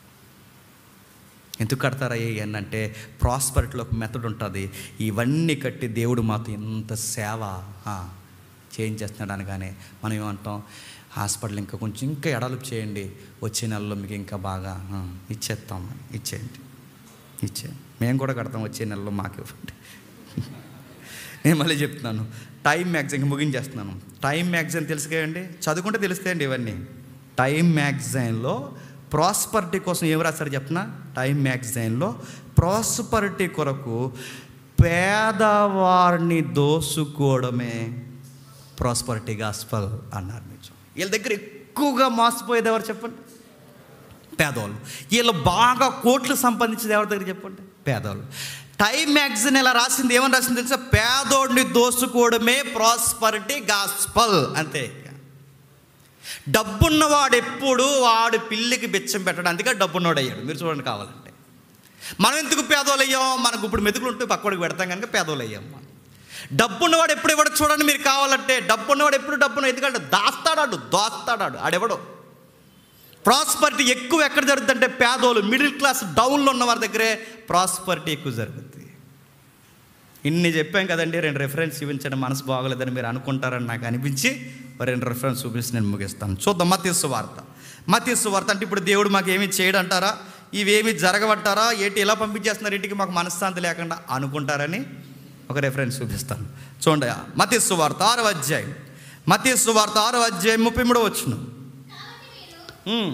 ఎందుకు కడతారా ఏంటంటే ప్రాస్పరిటీలో ఒక మెథడ్ ఉంటుంది ఇవన్నీ కట్టి దేవుడు మాతో ఎంత సేవ ఆ, చేయించేస్తున్నాడు అనగానే మనం ఏమంటాం హాస్పిటల్ ఇంకా కొంచెం ఇంకా ఎడలుపు చేయండి వచ్చే నెలలో మీకు ఇంకా బాగా ఆ, ఇచ్చేస్తాం ఇచ్చేయండి ఇచ్చేయండి మేము కూడా కడతాం వచ్చే నెలలో మాకు ఇవ్వండి నేను మళ్ళీ చెప్తున్నాను టైం మ్యాగజైన్ ముగించేస్తున్నాను టైం మ్యాగజైన్ తెలుసు కదండి చదువుకుంటే తెలుస్తాయండి ఇవన్నీ టైం మ్యాగజైన్లో ప్రాస్పరిటీ కోసం ఏం రాశారు చెప్పనా టైం మ్యాగజైన్లో ప్రాస్పరిటీ కొరకు పేదవారిని దోసుకోవడమే ప్రాస్పరిటీ గాస్పల్ అన్నారు మీరు వీళ్ళ దగ్గర ఎక్కువగా మోసపోయేది ఎవరు చెప్పండి పేదవాళ్ళు వీళ్ళు బాగా కోట్లు సంపాదించేది ఎవరి దగ్గర చెప్పండి పేదవాళ్ళు టైం మ్యాగజైన్ ఇలా రాసింది ఏమని రాసింది తెలుసా పేదోడిని దోసుకోవడమే ప్రాస్పరిటీ గాస్పల్ అంతే డబ్బున్నవాడు ఎప్పుడు వాడు పిల్లికి బిచ్చం పెట్టడం అందుకే డబ్బున్నవాడు అయ్యాడు మీరు చూడండి కావాలంటే మనం ఎందుకు పేదోళ్ళు అయ్యాం మనకు ఇప్పుడు మెతుకులు ఉంటే పక్కడికి పెడతాం కనుక పేదోళ్ళు అయ్యాం మనం డబ్బున్నవాడు ఎప్పుడు ఇవ్వడు చూడండి మీరు కావాలంటే డబ్బున్నవాడు ఎప్పుడు డబ్బున్న ఎందుకంటే దాస్తాడాడు దోస్తాడాడు ఆడెవడు ప్రాస్పరిటీ ఎక్కువ ఎక్కడ జరుగుతుందంటే పేదోళ్ళు మిడిల్ క్లాస్ డౌన్లో ఉన్న వారి దగ్గరే ప్రాస్పరిటీ ఎక్కువ జరుగుతుంది ఇన్ని చెప్పాం కదండి రెండు రెఫరెన్స్ చూపించండి మనసు బాగోలేదని మీరు అనుకుంటారని నాకు అనిపించి ఒక రెండు రెఫరెన్స్ చూపించి నేను ముగిస్తాను చూద్దాం మతీసు వార్త మతీసు వార్త అంటే ఇప్పుడు దేవుడు మాకు ఏమి చేయడంటారా ఇవేమి జరగబట్టారా ఏంటి ఇలా పంపించేస్తున్నారు ఇంటికి మాకు మనశ్శాంతి లేకుండా అనుకుంటారని ఒక రెఫరెన్స్ చూపిస్తాను చూడండి మతీసు వార్త ఆరో అధ్యాయం మతీసు వార్త ఆరో అధ్యాయం ముప్పై మూడో వచ్చును ఉమ్.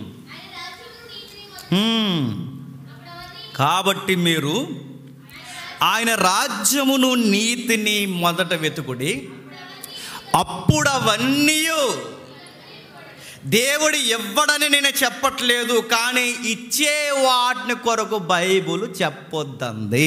ఉమ్. కాబట్టి మీరు ఆయన రాజ్యమును నీతిని మొదట వెతుకుడి అప్పుడు అవన్నీ దేవుడు ఇవ్వడని నేను చెప్పట్లేదు కానీ ఇచ్చే వాటిని కొరకు బైబుల్ చెప్పొద్దంది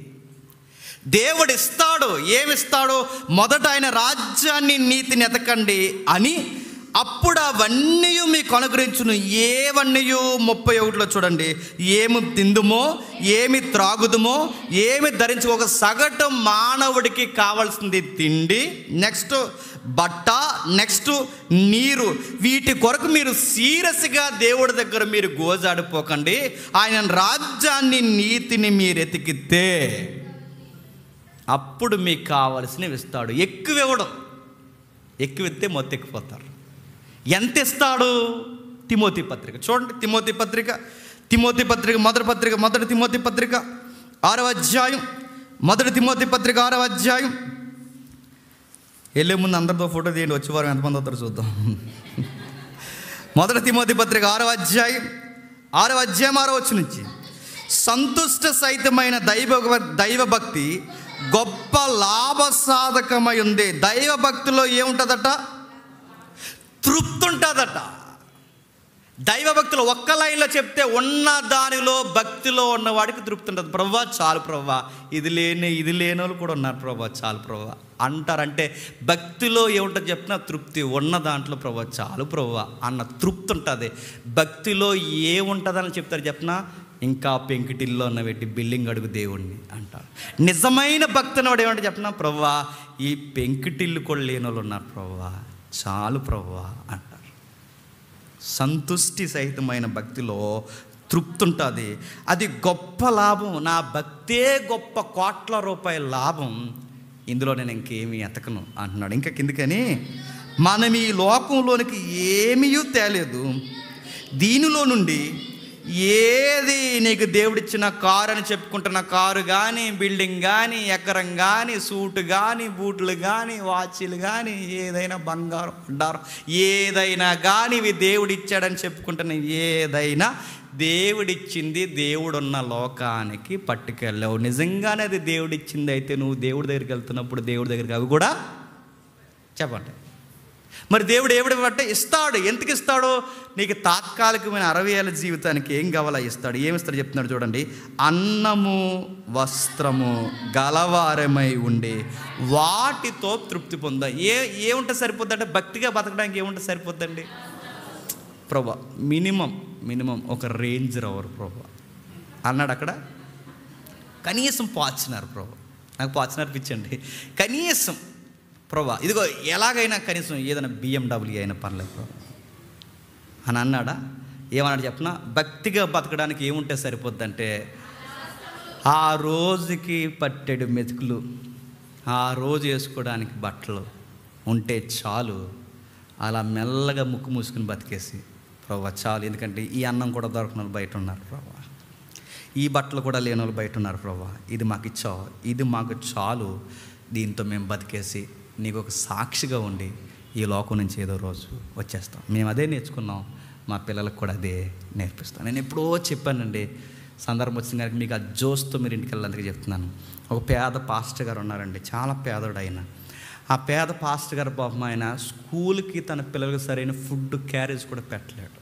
దేవుడు ఇస్తాడు ఏమిస్తాడు మొదట ఆయన రాజ్యాన్ని నీతిని ఎతకండి అని అప్పుడు అవన్నీ మీకు అనుగ్రహించును ఏవన్నీ ముప్పై ఒకటిలో చూడండి ఏమి తిందుమో ఏమి త్రాగుదుమో ఏమి ధరించు ఒక సగటు మానవుడికి కావాల్సింది తిండి నెక్స్ట్ బట్ట నెక్స్ట్ నీరు వీటి కొరకు మీరు సీరియస్గా దేవుడి దగ్గర మీరు గోజాడిపోకండి ఆయన రాజ్యాన్ని నీతిని మీరు ఎతికితే అప్పుడు మీకు కావలసినవి ఇస్తాడు ఎక్కువ ఇవ్వడం ఎక్కువ ఇస్తే మొత్తెక్కిపోతారు ఎంత ఇస్తాడు తిమోతి పత్రిక చూడండి తిమోతి పత్రిక తిమోతి పత్రిక మొదటి పత్రిక మొదటి తిమోతి పత్రిక ఆరవ అధ్యాయం మొదటి తిమోతి పత్రిక ఆరవ అధ్యాయం వెళ్ళే ముందు అందరితో ఫోటో తీయండి వచ్చే వారం ఎంతమంది వస్తారో చూద్దాం మొదటి తిమోతి పత్రిక ఆరవ అధ్యాయం ఆరవ అధ్యాయం ఆరవ వచ్చి నుంచి సంతుష్ట సహితమైన దైవ దైవ భక్తి గొప్ప లాభసాధకమై ఉంది దైవ భక్తిలో ఏముంటుందట తృప్తి ఉంటుందట దైవ భక్తులు ఒక్క లైన్లో చెప్తే ఉన్న దానిలో భక్తిలో ఉన్నవాడికి తృప్తి ఉంటుంది ప్రవ్వా చాలు ప్రవ్వా ఇది లేని ఇది లేని వాళ్ళు కూడా ఉన్నారు ప్రవ్వా చాలు ప్రవ్వా అంటారంటే భక్తిలో ఏముంటుంది చెప్పిన తృప్తి ఉన్న దాంట్లో ప్రవ్వా చాలు ప్రవ్వా అన్న తృప్తి ఉంటుంది భక్తిలో ఏముంటుందని చెప్తారు చెప్పిన ఇంకా పెంకిటిల్లో ఉన్న పెట్టి బిల్డింగ్ అడుగు దేవుణ్ణి అంటారు నిజమైన భక్తిని వాడు ఏమంటే చెప్పిన ప్రవ్వా ఈ పెంకిటిల్లు కూడా లేని వాళ్ళు ఉన్నారు ప్రవ్వా చాలు ప్రవ్వా అంటారు సంతుష్టి సహితమైన భక్తిలో తృప్తి ఉంటుంది అది గొప్ప లాభం నా భక్తే గొప్ప కోట్ల రూపాయల లాభం ఇందులో నేను ఇంకేమీ ఎతకను అంటున్నాడు ఇంకా కిందకని మనం ఈ లోకంలోనికి ఏమీ తేలేదు దీనిలో నుండి ఏది నీకు దేవుడిచ్చిన కారు అని చెప్పుకుంటున్న కారు కానీ బిల్డింగ్ కానీ ఎకరం కానీ సూట్ కానీ బూట్లు కానీ వాచీలు కానీ ఏదైనా బంగారం బండారం ఏదైనా కానీ ఇవి దేవుడిచ్చాడని చెప్పుకుంటున్న ఏదైనా దేవుడిచ్చింది దేవుడున్న లోకానికి పట్టుకెళ్ళావు నిజంగానే అది దేవుడిచ్చింది అయితే నువ్వు దేవుడి దగ్గరికి వెళ్తున్నప్పుడు దేవుడి దగ్గరికి అవి కూడా చెప్పండి మరి దేవుడు ఏమిటి అంటే ఇస్తాడు ఎందుకు ఇస్తాడు నీకు తాత్కాలికమైన అరవై ఏళ్ళ జీవితానికి ఏం కావాలో ఇస్తాడు ఏమి ఇస్తాడు చెప్తున్నాడు చూడండి అన్నము వస్త్రము గలవారమై ఉండి వాటితో తృప్తి పొంద ఏ ఏముంటే సరిపోద్ది అంటే భక్తిగా బతకడానికి ఏముంటే సరిపోద్దండి ప్రభా మినిమం మినిమం ఒక రేంజ్ రవర్ ప్రభా అన్నాడు అక్కడ కనీసం పాచినారు ప్రభా నాకు పాచినారు పిచ్చండి కనీసం ప్రభా ఇదిగో ఎలాగైనా కనీసం ఏదైనా బిఎండబ్ల్యూ అయినా పర్లేదు ప్రభా అని అన్నాడా ఏమన్నాడు చెప్పిన భక్తిగా బతకడానికి ఏముంటే సరిపోద్దంటే ఆ రోజుకి పట్టెడు మెతుకులు ఆ రోజు వేసుకోవడానికి బట్టలు ఉంటే చాలు అలా మెల్లగా ముక్కు మూసుకుని బతికేసి ప్రభా చాలు ఎందుకంటే ఈ అన్నం కూడా దొరకని వాళ్ళు బయట ఉన్నారు ప్రభా ఈ బట్టలు కూడా లేని వాళ్ళు బయట ఉన్నారు ప్రభా ఇది మాకు ఇచ్చావు ఇది మాకు చాలు దీంతో మేము బతికేసి నీకు ఒక సాక్షిగా ఉండి ఈ లోకం నుంచి ఏదో రోజు వచ్చేస్తాం మేము అదే నేర్చుకున్నాం మా పిల్లలకు కూడా అదే నేర్పిస్తాను నేను ఎప్పుడో చెప్పానండి సందర్భం వచ్చిన గారికి మీకు ఆ జోస్తో మీరు ఇంటికి వెళ్ళడానికి చెప్తున్నాను ఒక పేద పాస్టర్ గారు ఉన్నారండి చాలా పేదోడు ఆయన ఆ పేద పాస్టర్ గారు పాపం ఆయన స్కూల్కి తన పిల్లలకు సరైన ఫుడ్ క్యారేజ్ కూడా పెట్టలేడు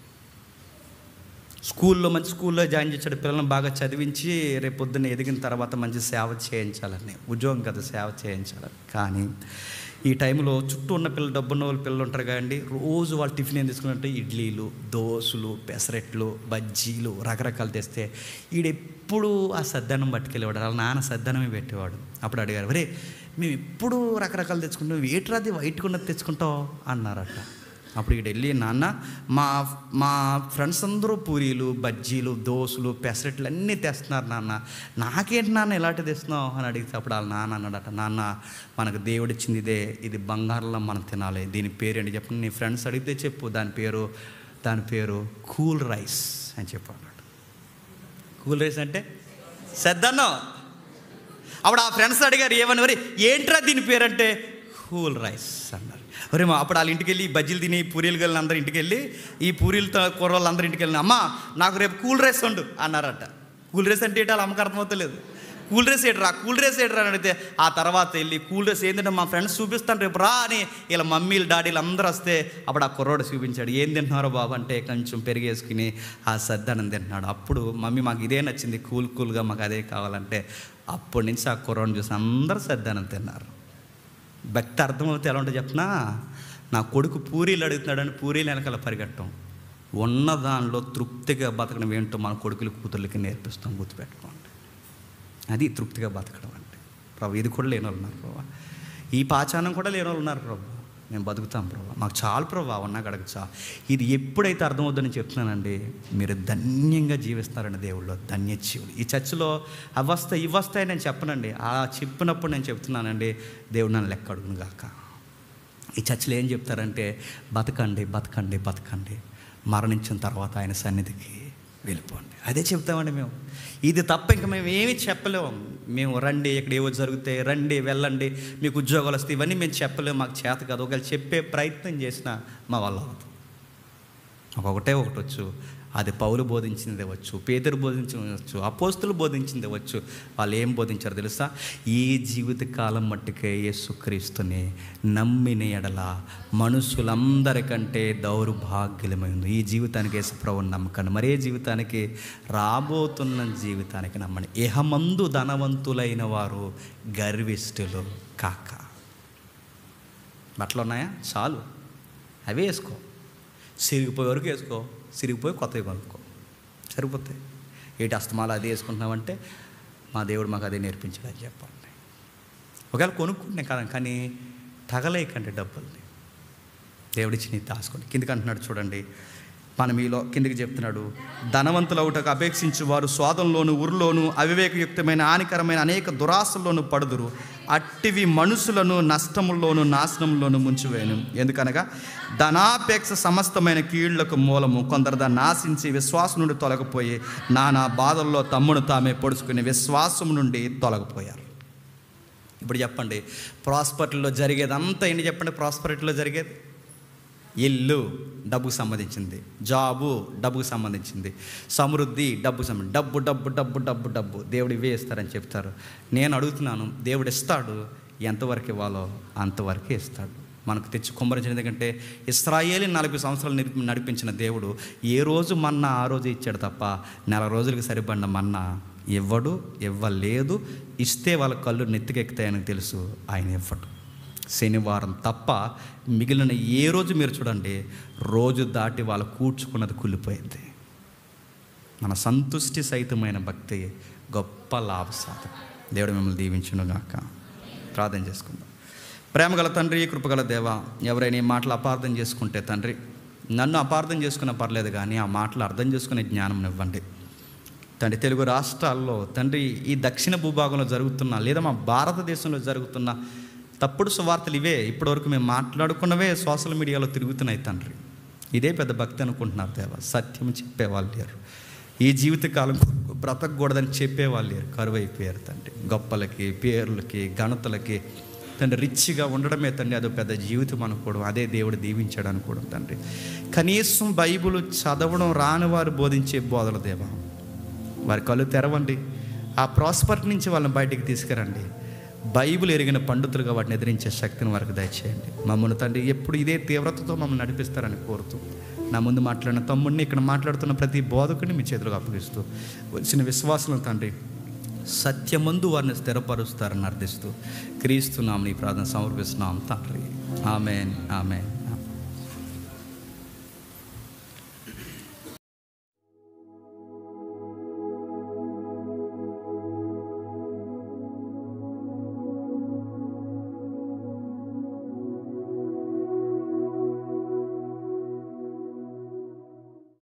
స్కూల్లో మంచి స్కూల్లో జాయిన్ చేశాడు పిల్లల్ని బాగా చదివించి రేపు పొద్దున్న ఎదిగిన తర్వాత మంచి సేవ చేయించాలని ఉద్యోగం కదా సేవ చేయించాలని కానీ ఈ టైంలో చుట్టూ ఉన్న పిల్లలు డబ్బున్న వాళ్ళు పిల్లలు ఉంటారు కదండి రోజు వాళ్ళు టిఫిన్ ఏం తీసుకున్నట్టు ఇడ్లీలు దోశలు పెసరెట్లు బజ్జీలు రకరకాలు తెస్తే ఈడెప్పుడు ఆ సద్దన్నం పట్టుకెళ్ళేవాడు వాళ్ళ నాన్న సద్దన్నమే పెట్టేవాడు అప్పుడు అడిగారు ఒరే మేము ఎప్పుడు రకరకాలు తెచ్చుకుంటాం ఏట్రాది వైట్గా ఉన్నది తెచ్చుకుంటాం అన్నారట అప్పుడు ఇక్కడ వెళ్ళి నాన్న మా మా ఫ్రెండ్స్ అందరూ పూరీలు బజ్జీలు దోశలు పెసరెట్లు అన్నీ తెస్తున్నారు నాన్న నాకేంటి నాన్న ఎలాంటి తెస్తున్నావు అని అడిగితే అప్పుడు వాళ్ళ నాన్న అన్నాడట నాన్న మనకు దేవుడు ఇచ్చింది ఇదే ఇది బంగారంలో మనం తినాలి దీని పేరు ఏంటి చెప్పండి నీ ఫ్రెండ్స్ అడిగితే చెప్పు దాని పేరు దాని పేరు కూల్ రైస్ అని చెప్పు అన్నాడు కూల్ రైస్ అంటే సెద్దన్నం అప్పుడు ఆ ఫ్రెండ్స్ అడిగారు ఏమని మరి ఏంట్రా దీని పేరంటే కూల్ రైస్ అన్నారు ఒరే మా అప్పుడు వాళ్ళ ఇంటికి వెళ్ళి ఈ బజ్జీలు తిని పూరీలు గల్లి అందరి ఇంటికి వెళ్ళి ఈ పూరీలతో కూర వాళ్ళందరి ఇంటికి వెళ్ళిన అమ్మ నాకు రేపు కూల్ రైస్ వండు అన్నారట కూల్ రైస్ అంటే ఏంటో వాళ్ళ అమ్మకి అర్థమవుతలేదు కూల్ రైస్ ఏట్రా కూల్ రైస్ ఏట్రా అని అడిగితే ఆ తర్వాత వెళ్ళి కూల్ రైస్ ఏంటంటే మా ఫ్రెండ్స్ చూపిస్తాను రేపు రా అని ఇలా మమ్మీలు డాడీలు అందరూ వస్తే అప్పుడు ఆ కుర్రోడు చూపించాడు ఏం తింటున్నారో బాబు అంటే కొంచెం పెరిగేసుకుని ఆ సద్దనం తింటున్నాడు అప్పుడు మమ్మీ మాకు ఇదే నచ్చింది కూల్ కూల్గా మాకు అదే కావాలంటే అప్పటి నుంచి ఆ కుర్రోడిని చూసి అందరూ సద్దనం తిన్నారు భక్తి అర్థమవుతే ఎలా ఉంటుందో చెప్పనా నా కొడుకు పూరీలు అడుగుతున్నాడని పూరీలు వెనకాల పరిగెట్టం ఉన్న దానిలో తృప్తిగా బతకడం ఏంటో మన కొడుకులు కూతుర్లకి నేర్పిస్తాం గుర్తుపెట్టుకోండి అది తృప్తిగా బతకడం అంటే ప్రభు ఇది కూడా లేని వాళ్ళు ఉన్నారు ప్రభు ఈ పాచానం కూడా లేని వాళ్ళు ఉన్నారు ప్రభు మేము బతుకుతాం ప్రభు మాకు చాలు ప్రభు ఉన్నా గడక చా ఇది ఎప్పుడైతే అర్థమవుతుందని చెప్తున్నానండి మీరు ధన్యంగా జీవిస్తారండి దేవుళ్ళు ధన్యజీవులు ఈ చర్చిలో అవస్థ ఇవస్తాయి నేను చెప్పనండి ఆ చెప్పినప్పుడు నేను చెప్తున్నానండి దేవుడు నన్ను లెక్క అడుగును గాక ఈ చర్చిలో ఏం చెప్తారంటే బతకండి బతకండి బతకండి మరణించిన తర్వాత ఆయన సన్నిధికి వెళ్ళిపోండి అదే చెప్తామండి మేము ఇది తప్ప ఇంకా మేము ఏమీ చెప్పలేము మేము రండి ఇక్కడ ఏవో జరుగుతాయి రండి వెళ్ళండి మీకు ఉద్యోగాలు వస్తాయి ఇవన్నీ మేము చెప్పలేము మాకు చేత కాదు ఒకవేళ చెప్పే ప్రయత్నం చేసినా మా వల్ల అవ్వదు ఒకటే ఒకటి వచ్చు అది పౌలు బోధించింది వచ్చు పేదరు బోధించింది వచ్చు అపోస్తులు బోధించింది వచ్చు వాళ్ళు ఏం బోధించారు తెలుసా ఈ జీవిత కాలం మట్టుకే యేసుక్రీస్తుని నమ్మిన ఎడల మనుషులందరికంటే దౌర్భాగ్యమైంది ఈ జీవితానికి యేసుప్రభు నమ్మకండి మరే జీవితానికి రాబోతున్న జీవితానికి నమ్మండి ఇహమందు ధనవంతులైన వారు గర్విష్ఠులు కాక బట్టలు ఉన్నాయా చాలు అవే వేసుకో సిరిగిపోయే వరకు వేసుకో సిరిగిపోయి కొత్తవి కొనుక్కో సరిపోతాయి ఏటి అస్తమాలు అది వేసుకుంటున్నామంటే మా దేవుడు మాకు అదే నేర్పించాడు అని చెప్పండి ఒకవేళ కొనుక్కుంటున్నాం కదా కానీ తగలేకండి డబ్బుల్ని దేవుడిచ్చి నీ దాచుకోండి కిందికి అంటున్నాడు చూడండి మనం మీలో కిందికి చెప్తున్నాడు ధనవంతులవుటకు అపేక్షించు వారు స్వాదంలోను ఉరులోను అవివేకయుక్తమైన హానికరమైన అనేక దురాశల్లోనూ పడుదురు అట్టివి మనుషులను నష్టముల్లోను నాశనంలోను ముంచివేయను ఎందుకనగా ధనాపేక్ష సమస్తమైన కీళ్లకు మూలము కొందరు దాన్ని ఆశించి విశ్వాసం నుండి తొలగిపోయి నానా బాధల్లో తమ్మును తామే పొడుచుకుని విశ్వాసం నుండి తొలగిపోయారు ఇప్పుడు చెప్పండి ప్రాస్పర్టీలో జరిగేదంతా ఏంటి చెప్పండి ప్రాస్పరిటీలో జరిగేది ఇల్లు డబ్బుకు సంబంధించింది జాబు డబ్బుకు సంబంధించింది సమృద్ధి డబ్బుకు సంబంధించి డబ్బు డబ్బు డబ్బు డబ్బు డబ్బు దేవుడు ఇవే ఇస్తారని చెప్తారు నేను అడుగుతున్నాను దేవుడు ఇస్తాడు ఎంతవరకు ఇవ్వాలో అంతవరకే ఇస్తాడు మనకు తెచ్చి కుమ్మరించిన ఎందుకంటే ఇస్రాయేలి నలభై సంవత్సరాలు నిర్- నడిపించిన దేవుడు ఏ రోజు మన్నా ఆ రోజు ఇచ్చాడు తప్ప నెల రోజులకి సరిపడిన మన్నా ఇవ్వడు ఇవ్వలేదు ఇస్తే వాళ్ళ కళ్ళు నెత్తికెక్కుతాయని తెలుసు ఆయన ఇవ్వడు శనివారం తప్ప మిగిలిన ఏ రోజు మీరు చూడండి రోజు దాటి వాళ్ళు కూర్చుకున్నది కుళ్ళిపోయింది మన సంతుష్టి సహితమైన భక్తి గొప్ప లాభసాధం దేవుడు మిమ్మల్ని దీవించును గాక ప్రార్థన చేసుకుందాం ప్రేమగల తండ్రి కృపగల దేవ ఎవరైనా ఈ మాటలు అపార్థం చేసుకుంటే తండ్రి నన్ను అపార్థం చేసుకున్న పర్లేదు కానీ ఆ మాటలు అర్థం చేసుకునే జ్ఞానం ఇవ్వండి తండ్రి తెలుగు రాష్ట్రాల్లో తండ్రి ఈ దక్షిణ భూభాగంలో జరుగుతున్న లేదా మా భారతదేశంలో జరుగుతున్న తప్పుడు సువార్తలు ఇవే ఇప్పటివరకు మేము మాట్లాడుకున్నవే సోషల్ మీడియాలో తిరుగుతున్నాయి తండ్రి ఇదే పెద్ద భక్తి అనుకుంటున్నారు దేవ సత్యం చెప్పేవాళ్ళు లేరు ఈ జీవితకాలం కొరకు బ్రతకూడదని చెప్పేవాళ్ళు లేరు కరువు అయిపోయారు తండ్రి గొప్పలకి పేర్లకి ఘనతలకి తండ్రి రిచ్గా ఉండడమే తండ్రి అదో పెద్ద జీవితం అనుకోవడం అదే దేవుడు దీవించాడు అనుకోవడం తండ్రి కనీసం బైబిల్ చదవడం రాని వారు బోధించే బోధల దేవా వారి కళ్ళు తెరవండి ఆ ప్రాస్పర్టీ నుంచి వాళ్ళని బయటికి తీసుకురండి బైబిల్ ఎరిగిన పండితులుగా వాటిని ఎదిరించే శక్తిని వారికి దయచేయండి మమ్మల్ని తండ్రి ఎప్పుడు ఇదే తీవ్రతతో మమ్మల్ని నడిపిస్తారని కోరుతూ నా ముందు మాట్లాడిన తమ్ముడిని ఇక్కడ మాట్లాడుతున్న ప్రతి బోధకుని మీ చేతులకు అప్పగిస్తూ వచ్చిన విశ్వాసం తండ్రి సత్యమందు వారిని స్థిరపరుస్తారని అర్థిస్తూ క్రీస్తున్నాం నీ ప్రార్థన సమర్పిస్తున్నాం తండ్రి ఆమెన్ ఆమెన్